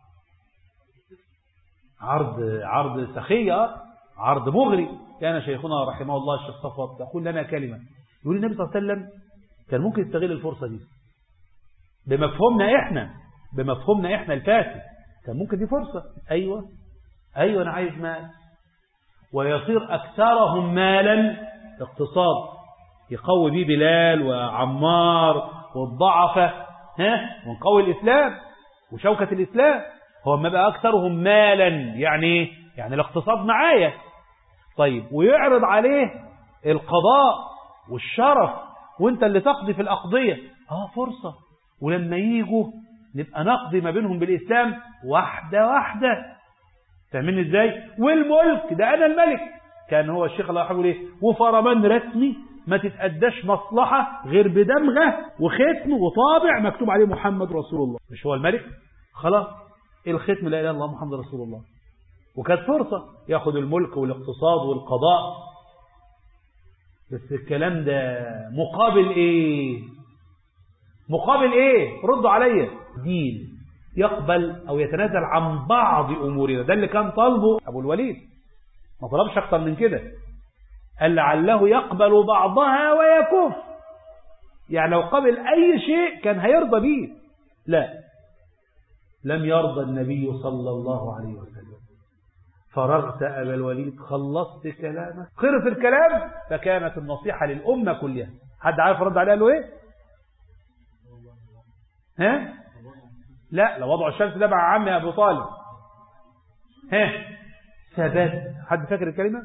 عرض عرض سخية عرض مغري كان شيخنا رحمه الله الشيخ صفوت يقول لنا كلمة يقول النبي صلى الله عليه وسلم كان ممكن يستغل الفرصة دي بمفهومنا احنا بمفهومنا احنا الفاسد كان ممكن دي فرصة ايوه ايوه انا عايز مال ويصير اكثرهم مالا اقتصاد يقوي بيه بلال وعمار والضعفة ها ونقوي الاسلام وشوكة الاسلام هو ما بقى اكثرهم مالا يعني يعني الاقتصاد معايا طيب ويعرض عليه القضاء والشرف وانت اللي تقضي في الأقضية اه فرصة ولما يجوا نبقى نقضي ما بينهم بالإسلام واحدة واحدة فاهمين ازاي والملك ده أنا الملك كان هو الشيخ الله يحبه ليه وفرمان رسمي ما تتأداش مصلحة غير بدمغة وختم وطابع مكتوب عليه محمد رسول الله مش هو الملك خلاص الختم لا إله إلا الله محمد رسول الله وكانت فرصة ياخد الملك والاقتصاد والقضاء بس الكلام ده مقابل ايه مقابل ايه ردوا عليا دين يقبل او يتنازل عن بعض امورنا ده اللي كان طالبه ابو الوليد ما طلبش اكتر من كده قال لعله يقبل بعضها ويكف يعني لو قبل اي شيء كان هيرضى بيه لا لم يرضى النبي صلى الله عليه وسلم فرغت أبا الوليد خلصت كلامك خرف الكلام فكانت النصيحة للأمة كلها حد عارف رد عليه قال له ايه ها لا لو وضع الشمس ده مع عمي أبو طالب ها ثبات حد فاكر الكلمة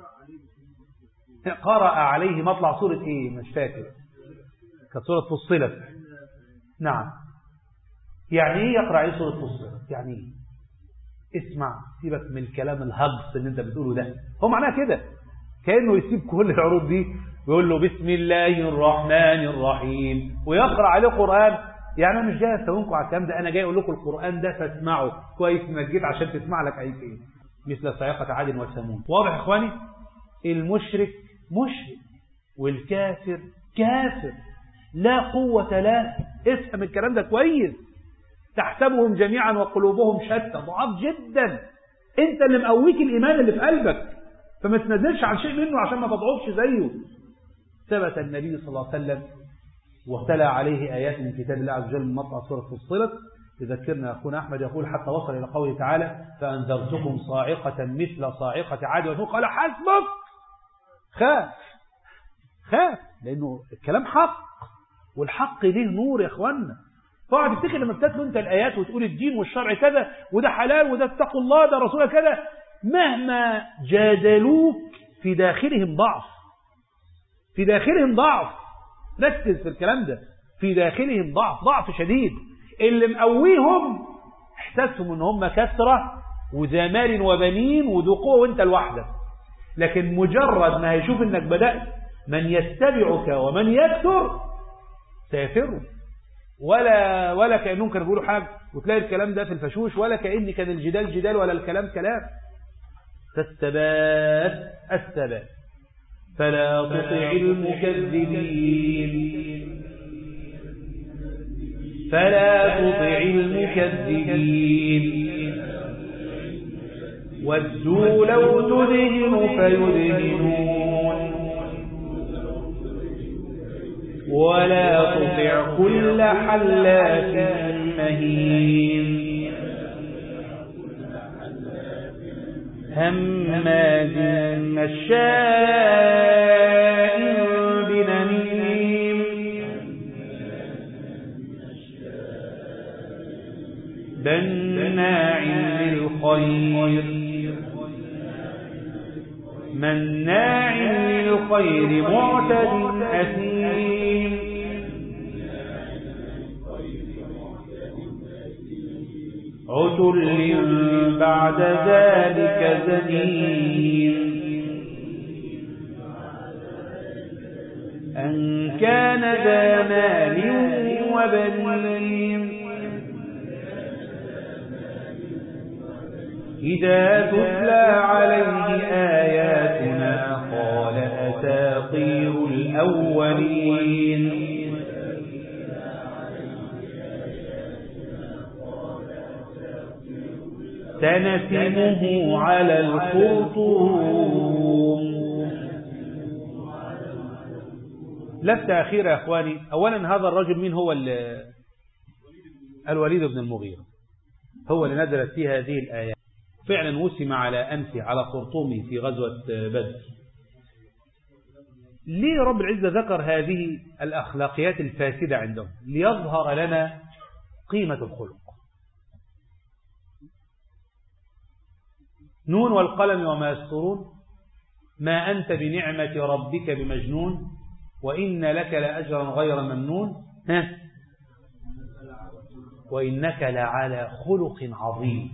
قرأ عليه مطلع سورة ايه مش فاكر كانت سورة فصلت نعم يعني ايه يقرأ عليه سورة فصلت يعني ايه اسمع سيبك من الكلام الهجص اللي انت بتقوله ده هو معناه كده كأنه يسيب كل العروض دي ويقول له بسم الله الرحمن الرحيم ويقرأ عليه قرآن يعني انا مش جاي استوينكم على الكلام ده انا جاي اقول لكم القرآن ده فاسمعوا كويس انك جيت عشان تسمع لك اي شيء مثل صاعقة عاد وثمود واضح يا اخواني المشرك مشرك والكافر كافر لا قوة له افهم الكلام ده كويس تحسبهم جميعا وقلوبهم شتى ضعاف جدا انت اللي مقويك الايمان اللي في قلبك فما تنزلش عن شيء منه عشان ما تضعفش زيه ثبت النبي صلى الله عليه وسلم وتلا عليه آيات من كتاب الله عز وجل من مطلع سورة فصلت يذكرنا أخونا أحمد يقول حتى وصل إلى قوله تعالى فأنذرتكم صاعقة مثل صاعقة عاد وثمود قال حسبك خاف خاف لأنه الكلام حق والحق ليه نور يا أخوانا تقعد تفتكر لما بتتلو انت الايات وتقول الدين والشرع كذا وده حلال وده اتقوا الله ده رسول كذا مهما جادلوك في داخلهم ضعف في داخلهم ضعف ركز في الكلام ده في داخلهم ضعف ضعف شديد اللي مقويهم احساسهم ان هم كثرة وذا مال وبنين وذو قوة وانت لوحدك لكن مجرد ما هيشوف انك بدأت من يتبعك ومن يكثر سيفروا ولا ولا كأنهم كانوا بيقولوا حاجة وتلاقي الكلام ده في الفشوش ولا كأن كان الجدال جدال ولا الكلام كلام فالثبات الثبات فلا تطع المكذبين فلا تطع المكذبين ودوا لو تدهن فيدهنون ولا تطع كل حلاف مهين هماز مشاء بنميم بناع للخير مناع الخير معتد أثيم عتل بعد ذلك زنيم أن كان ذا مال وبنين إذا تتلى عليه آياتنا قال أساطير الأولين سنسمه على الخرطوم لفتة أخيرة يا أخواني أولا هذا الرجل مين هو الوليد بن المغيرة هو اللي نزلت فيه هذه الآيات فعلا وسم على أنفه على خرطومه في غزوة بدر ليه رب العزة ذكر هذه الأخلاقيات الفاسدة عندهم ليظهر لنا قيمة الخلق نون والقلم وما يسطرون ما أنت بنعمة ربك بمجنون وإن لك لأجرا غير ممنون ها وإنك لعلى خلق عظيم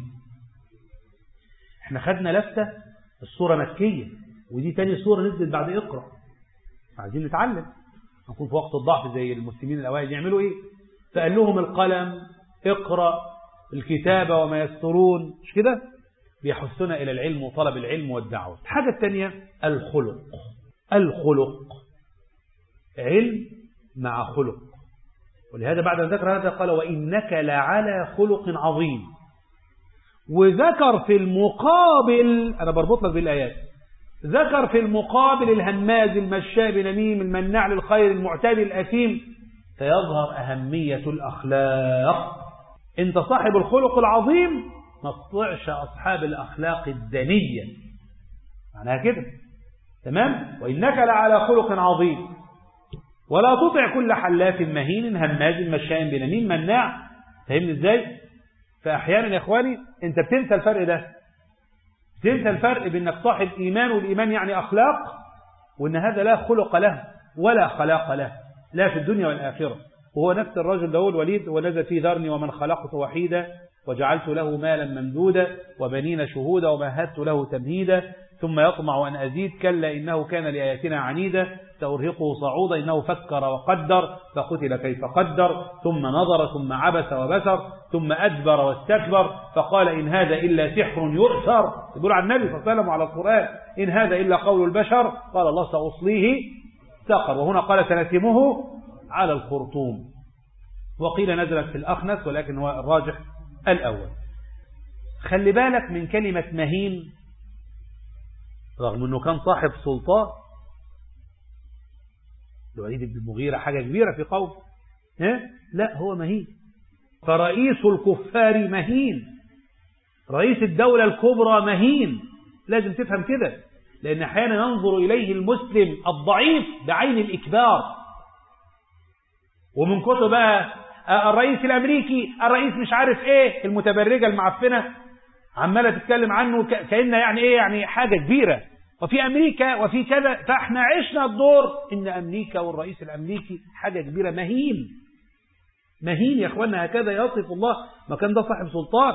احنا خدنا لفتة الصورة مكية ودي تاني صورة نزلت بعد اقرأ عايزين نتعلم نكون في وقت الضعف زي المسلمين الأوائل يعملوا ايه فقال لهم القلم اقرأ الكتابة وما يسترون مش كده بيحثنا إلى العلم وطلب العلم والدعوة الحاجة الثانية الخلق الخلق علم مع خلق ولهذا بعد أن ذكر هذا قال وإنك لعلى خلق عظيم وذكر في المقابل أنا بربط لك بالآيات ذكر في المقابل الهماز المشاء بنميم المناع للخير المعتدي الأثيم فيظهر أهمية الأخلاق أنت صاحب الخلق العظيم ما تطيعش أصحاب الأخلاق الدنية معناها كده تمام وإنك لعلى خلق عظيم ولا تطع كل حلاف مهين هماز مشاء بنميم مناع فهمني ازاي فأحيانا يا إخواني أنت بتنسى الفرق ده تنسى الفرق بأنك صاحب إيمان والإيمان يعني أخلاق وأن هذا لا خلق له ولا خلاق له لا في الدنيا والآخرة وهو نفس الرجل ده الوليد ونزل في ذرني ومن خلقت وحيدا وجعلت له مالا ممدودا وبنين شهودا ومهدت له تمهيدا ثم يطمع أن أزيد كلا إنه كان لآياتنا عنيدا سأرهقه صعودا إنه فكر وقدر فقتل كيف قدر ثم نظر ثم عبس وبسر ثم أدبر واستكبر فقال إن هذا إلا سحر يؤثر يقول عن النبي صلى الله عليه وسلم على القرآن إن هذا إلا قول البشر قال الله سأصليه سقر وهنا قال سنتمه على الخرطوم وقيل نزلت في الأخنس ولكن هو الراجح الأول خلي بالك من كلمة مهين رغم أنه كان صاحب سلطان الوليد بن المغيرة حاجة كبيرة في قوم لا هو مهين فرئيس الكفار مهين رئيس الدولة الكبرى مهين لازم تفهم كده لأن أحيانا ينظر إليه المسلم الضعيف بعين الإكبار ومن كتب بقى الرئيس الأمريكي الرئيس مش عارف إيه المتبرجة المعفنة عمالة تتكلم عنه كأنه يعني إيه يعني حاجة كبيرة وفي أمريكا وفي كذا فإحنا عشنا الدور إن أمريكا والرئيس الأمريكي حاجة كبيرة مهين مهين يا أخوانا هكذا يصف الله ما كان ده صاحب سلطان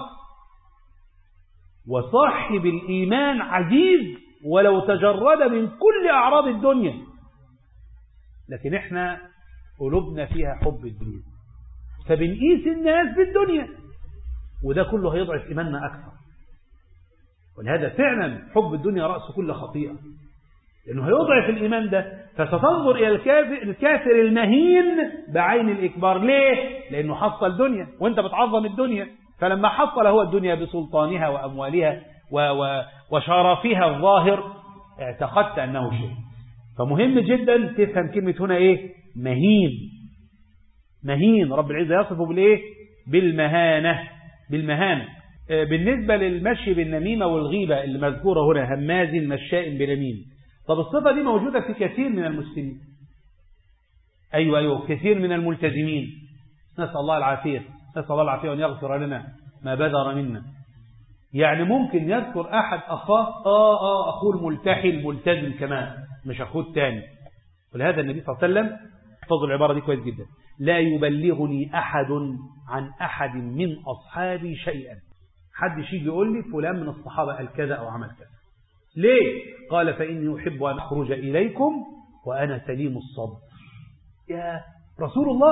وصاحب الإيمان عزيز ولو تجرد من كل أعراض الدنيا لكن إحنا قلوبنا فيها حب الدنيا فبنقيس الناس بالدنيا وده كله هيضعف إيماننا أكثر ولهذا فعلا حب الدنيا رأس كل خطيئة لأنه هيضعف الإيمان ده فستنظر إلى الكافر, الكافر المهين بعين الإكبار ليه؟ لأنه حصل دنيا وانت بتعظم الدنيا فلما حصل هو الدنيا بسلطانها وأموالها و و وشرفها الظاهر اعتقدت أنه شيء فمهم جدا تفهم كلمة هنا إيه مهين مهين رب العزة يصفه بالإيه بالمهانة بالمهانة بالنسبة للمشي بالنميمة والغيبة اللي مذكورة هنا هماز مشاء بنميم طب الصفة دي موجودة في كثير من المسلمين أيوة أيوة كثير من الملتزمين نسأل الله العافية نسأل الله العافية وأن يغفر لنا ما بدر منا يعني ممكن يذكر أحد أخاه آه آه أخوه الملتحي الملتزم كمان مش أخوه الثاني ولهذا النبي صلى الله عليه وسلم احفظوا العبارة دي كويس جدا لا يبلغني أحد عن أحد من أصحابي شيئا حد يجي يقول لي فلان من الصحابة قال كذا أو عمل كذا ليه؟ قال فإني أحب أن أخرج إليكم وأنا سليم الصدر يا رسول الله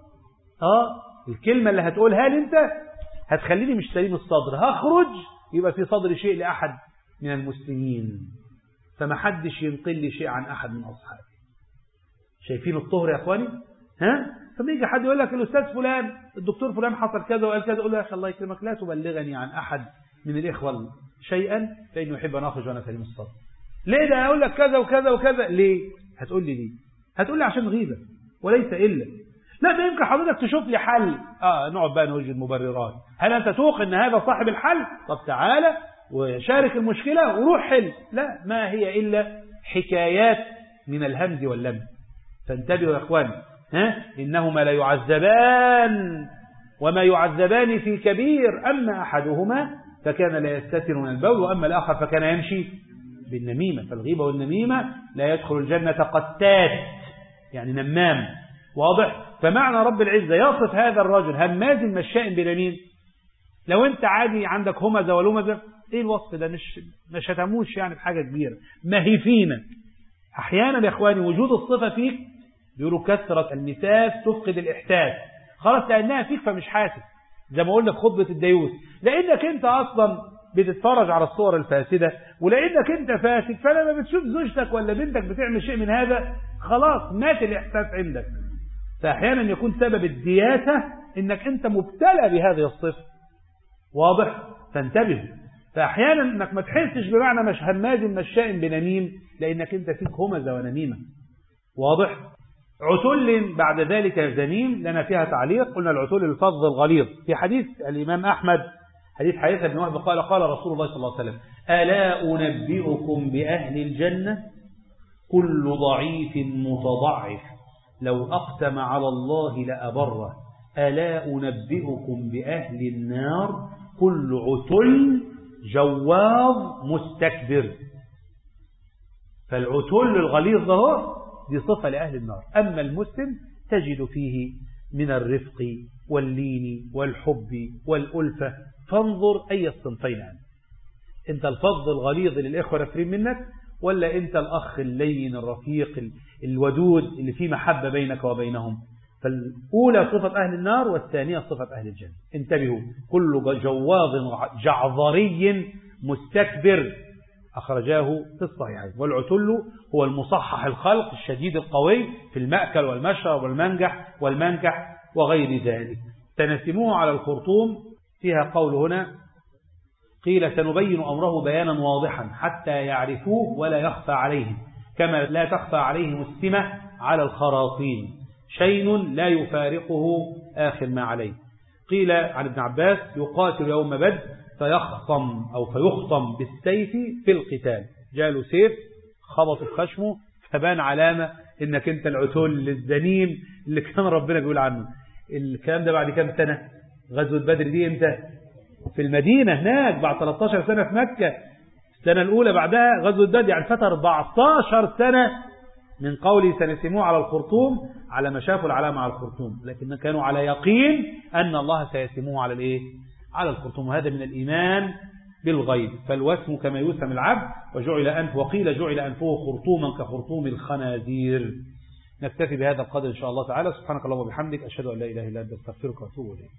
آه الكلمة اللي هتقولها لي أنت هتخليني مش سليم الصدر هخرج يبقى في صدر شيء لأحد من المسلمين فما حدش ينقل لي شيء عن أحد من أصحابي شايفين الطهر يا أخواني ها فما يجي حد يقول لك الأستاذ فلان الدكتور فلان حصل كذا وقال كذا أقول له يا أخي الله يكرمك لا تبلغني عن أحد من الإخوة شيئا فإنه يحب أن أخرج وأنا سليم الصدر ليه ده أقول لك كذا وكذا وكذا ليه هتقول لي ليه هتقول لي عشان غيبة وليس إلا لا ده يمكن حضرتك تشوف لي حل اه نقعد بقى نوجد مبررات هل انت توقن ان هذا صاحب الحل طب تعالى وشارك المشكلة وروح حل لا ما هي إلا حكايات من الهمز واللم فانتبهوا يا اخواني ها إنهما لا يعذبان وما يعذبان في كبير أما أحدهما فكان لا يستتر من البول وأما الآخر فكان يمشي بالنميمة فالغيبة والنميمة لا يدخل الجنة قتات يعني نمام واضح فمعنى رب العزة يصف هذا الرجل هماز مشاء بنميم لو انت عادي عندك همزة ولمزة ايه الوصف ده مش مش هتموش يعني بحاجة كبيرة ما هي فينا احيانا يا اخواني وجود الصفة فيك بيقولوا كثرة المساس تفقد الاحساس خلاص لانها فيك فمش حاسس زي ما قلنا في خطبة الديوث لانك انت اصلا بتتفرج على الصور الفاسدة ولانك انت فاسد فلما بتشوف زوجتك ولا بنتك بتعمل شيء من هذا خلاص مات الاحساس عندك فاحيانا يكون سبب الدياسة انك انت مبتلى بهذه الصفة واضح فانتبه فاحيانا انك ما تحسش بمعنى مش هماز مشاء بنميم لانك انت فيك همزة ونميمة واضح عتل بعد ذلك زنيم لنا فيها تعليق قلنا العتل الفظ الغليظ في حديث الإمام أحمد حديث حديث ابن وهب قال قال رسول الله صلى الله عليه وسلم ألا أنبئكم بأهل الجنة كل ضعيف متضعف لو أقسم على الله لأبره ألا أنبئكم بأهل النار كل عتل جواظ مستكبر فالعتل الغليظ ده دي صفة لأهل النار أما المسلم تجد فيه من الرفق واللين والحب والألفة فانظر أي الصنفين أنت أنت الفض الغليظ للإخوة نفرين منك ولا أنت الأخ اللين الرفيق الودود اللي فيه محبة بينك وبينهم فالأولى صفة أهل النار والثانية صفة أهل الجنة انتبهوا كل جواظ جعظري مستكبر أخرجاه في الصحيحين والعتل هو المصحح الخلق الشديد القوي في المأكل والمشرب والمنجح والمنكح وغير ذلك تنسموه على الخرطوم فيها قول هنا قيل سنبين أمره بيانا واضحا حتى يعرفوه ولا يخفى عليهم كما لا تخفى عليهم السمة على الخراطيم شين لا يفارقه آخر ما عليه قيل عن ابن عباس يقاتل يوم بدر فيخصم أو فيخصم بالسيف في القتال جاله سيف خبط في خشمه فبان علامة انك انت العتول الزنيم اللي كان ربنا بيقول عنه الكلام ده بعد كام سنة غزوة بدر دي امتى في المدينة هناك بعد 13 سنة في مكة السنة الأولى بعدها غزوة بدر يعني فات 14 سنة من قولي سنسموه على الخرطوم على ما شافوا العلامة على الخرطوم لكن كانوا على يقين أن الله سيسموه على الإيه على الخرطوم وهذا من الإيمان بالغيب فالوسم كما يوسم العبد وجعل أنف وقيل جعل أنفه خرطوما كخرطوم الخنازير نكتفي بهذا القدر إن شاء الله تعالى سبحانك اللهم وبحمدك أشهد أن لا إله إلا أنت استغفرك وأتوب إليك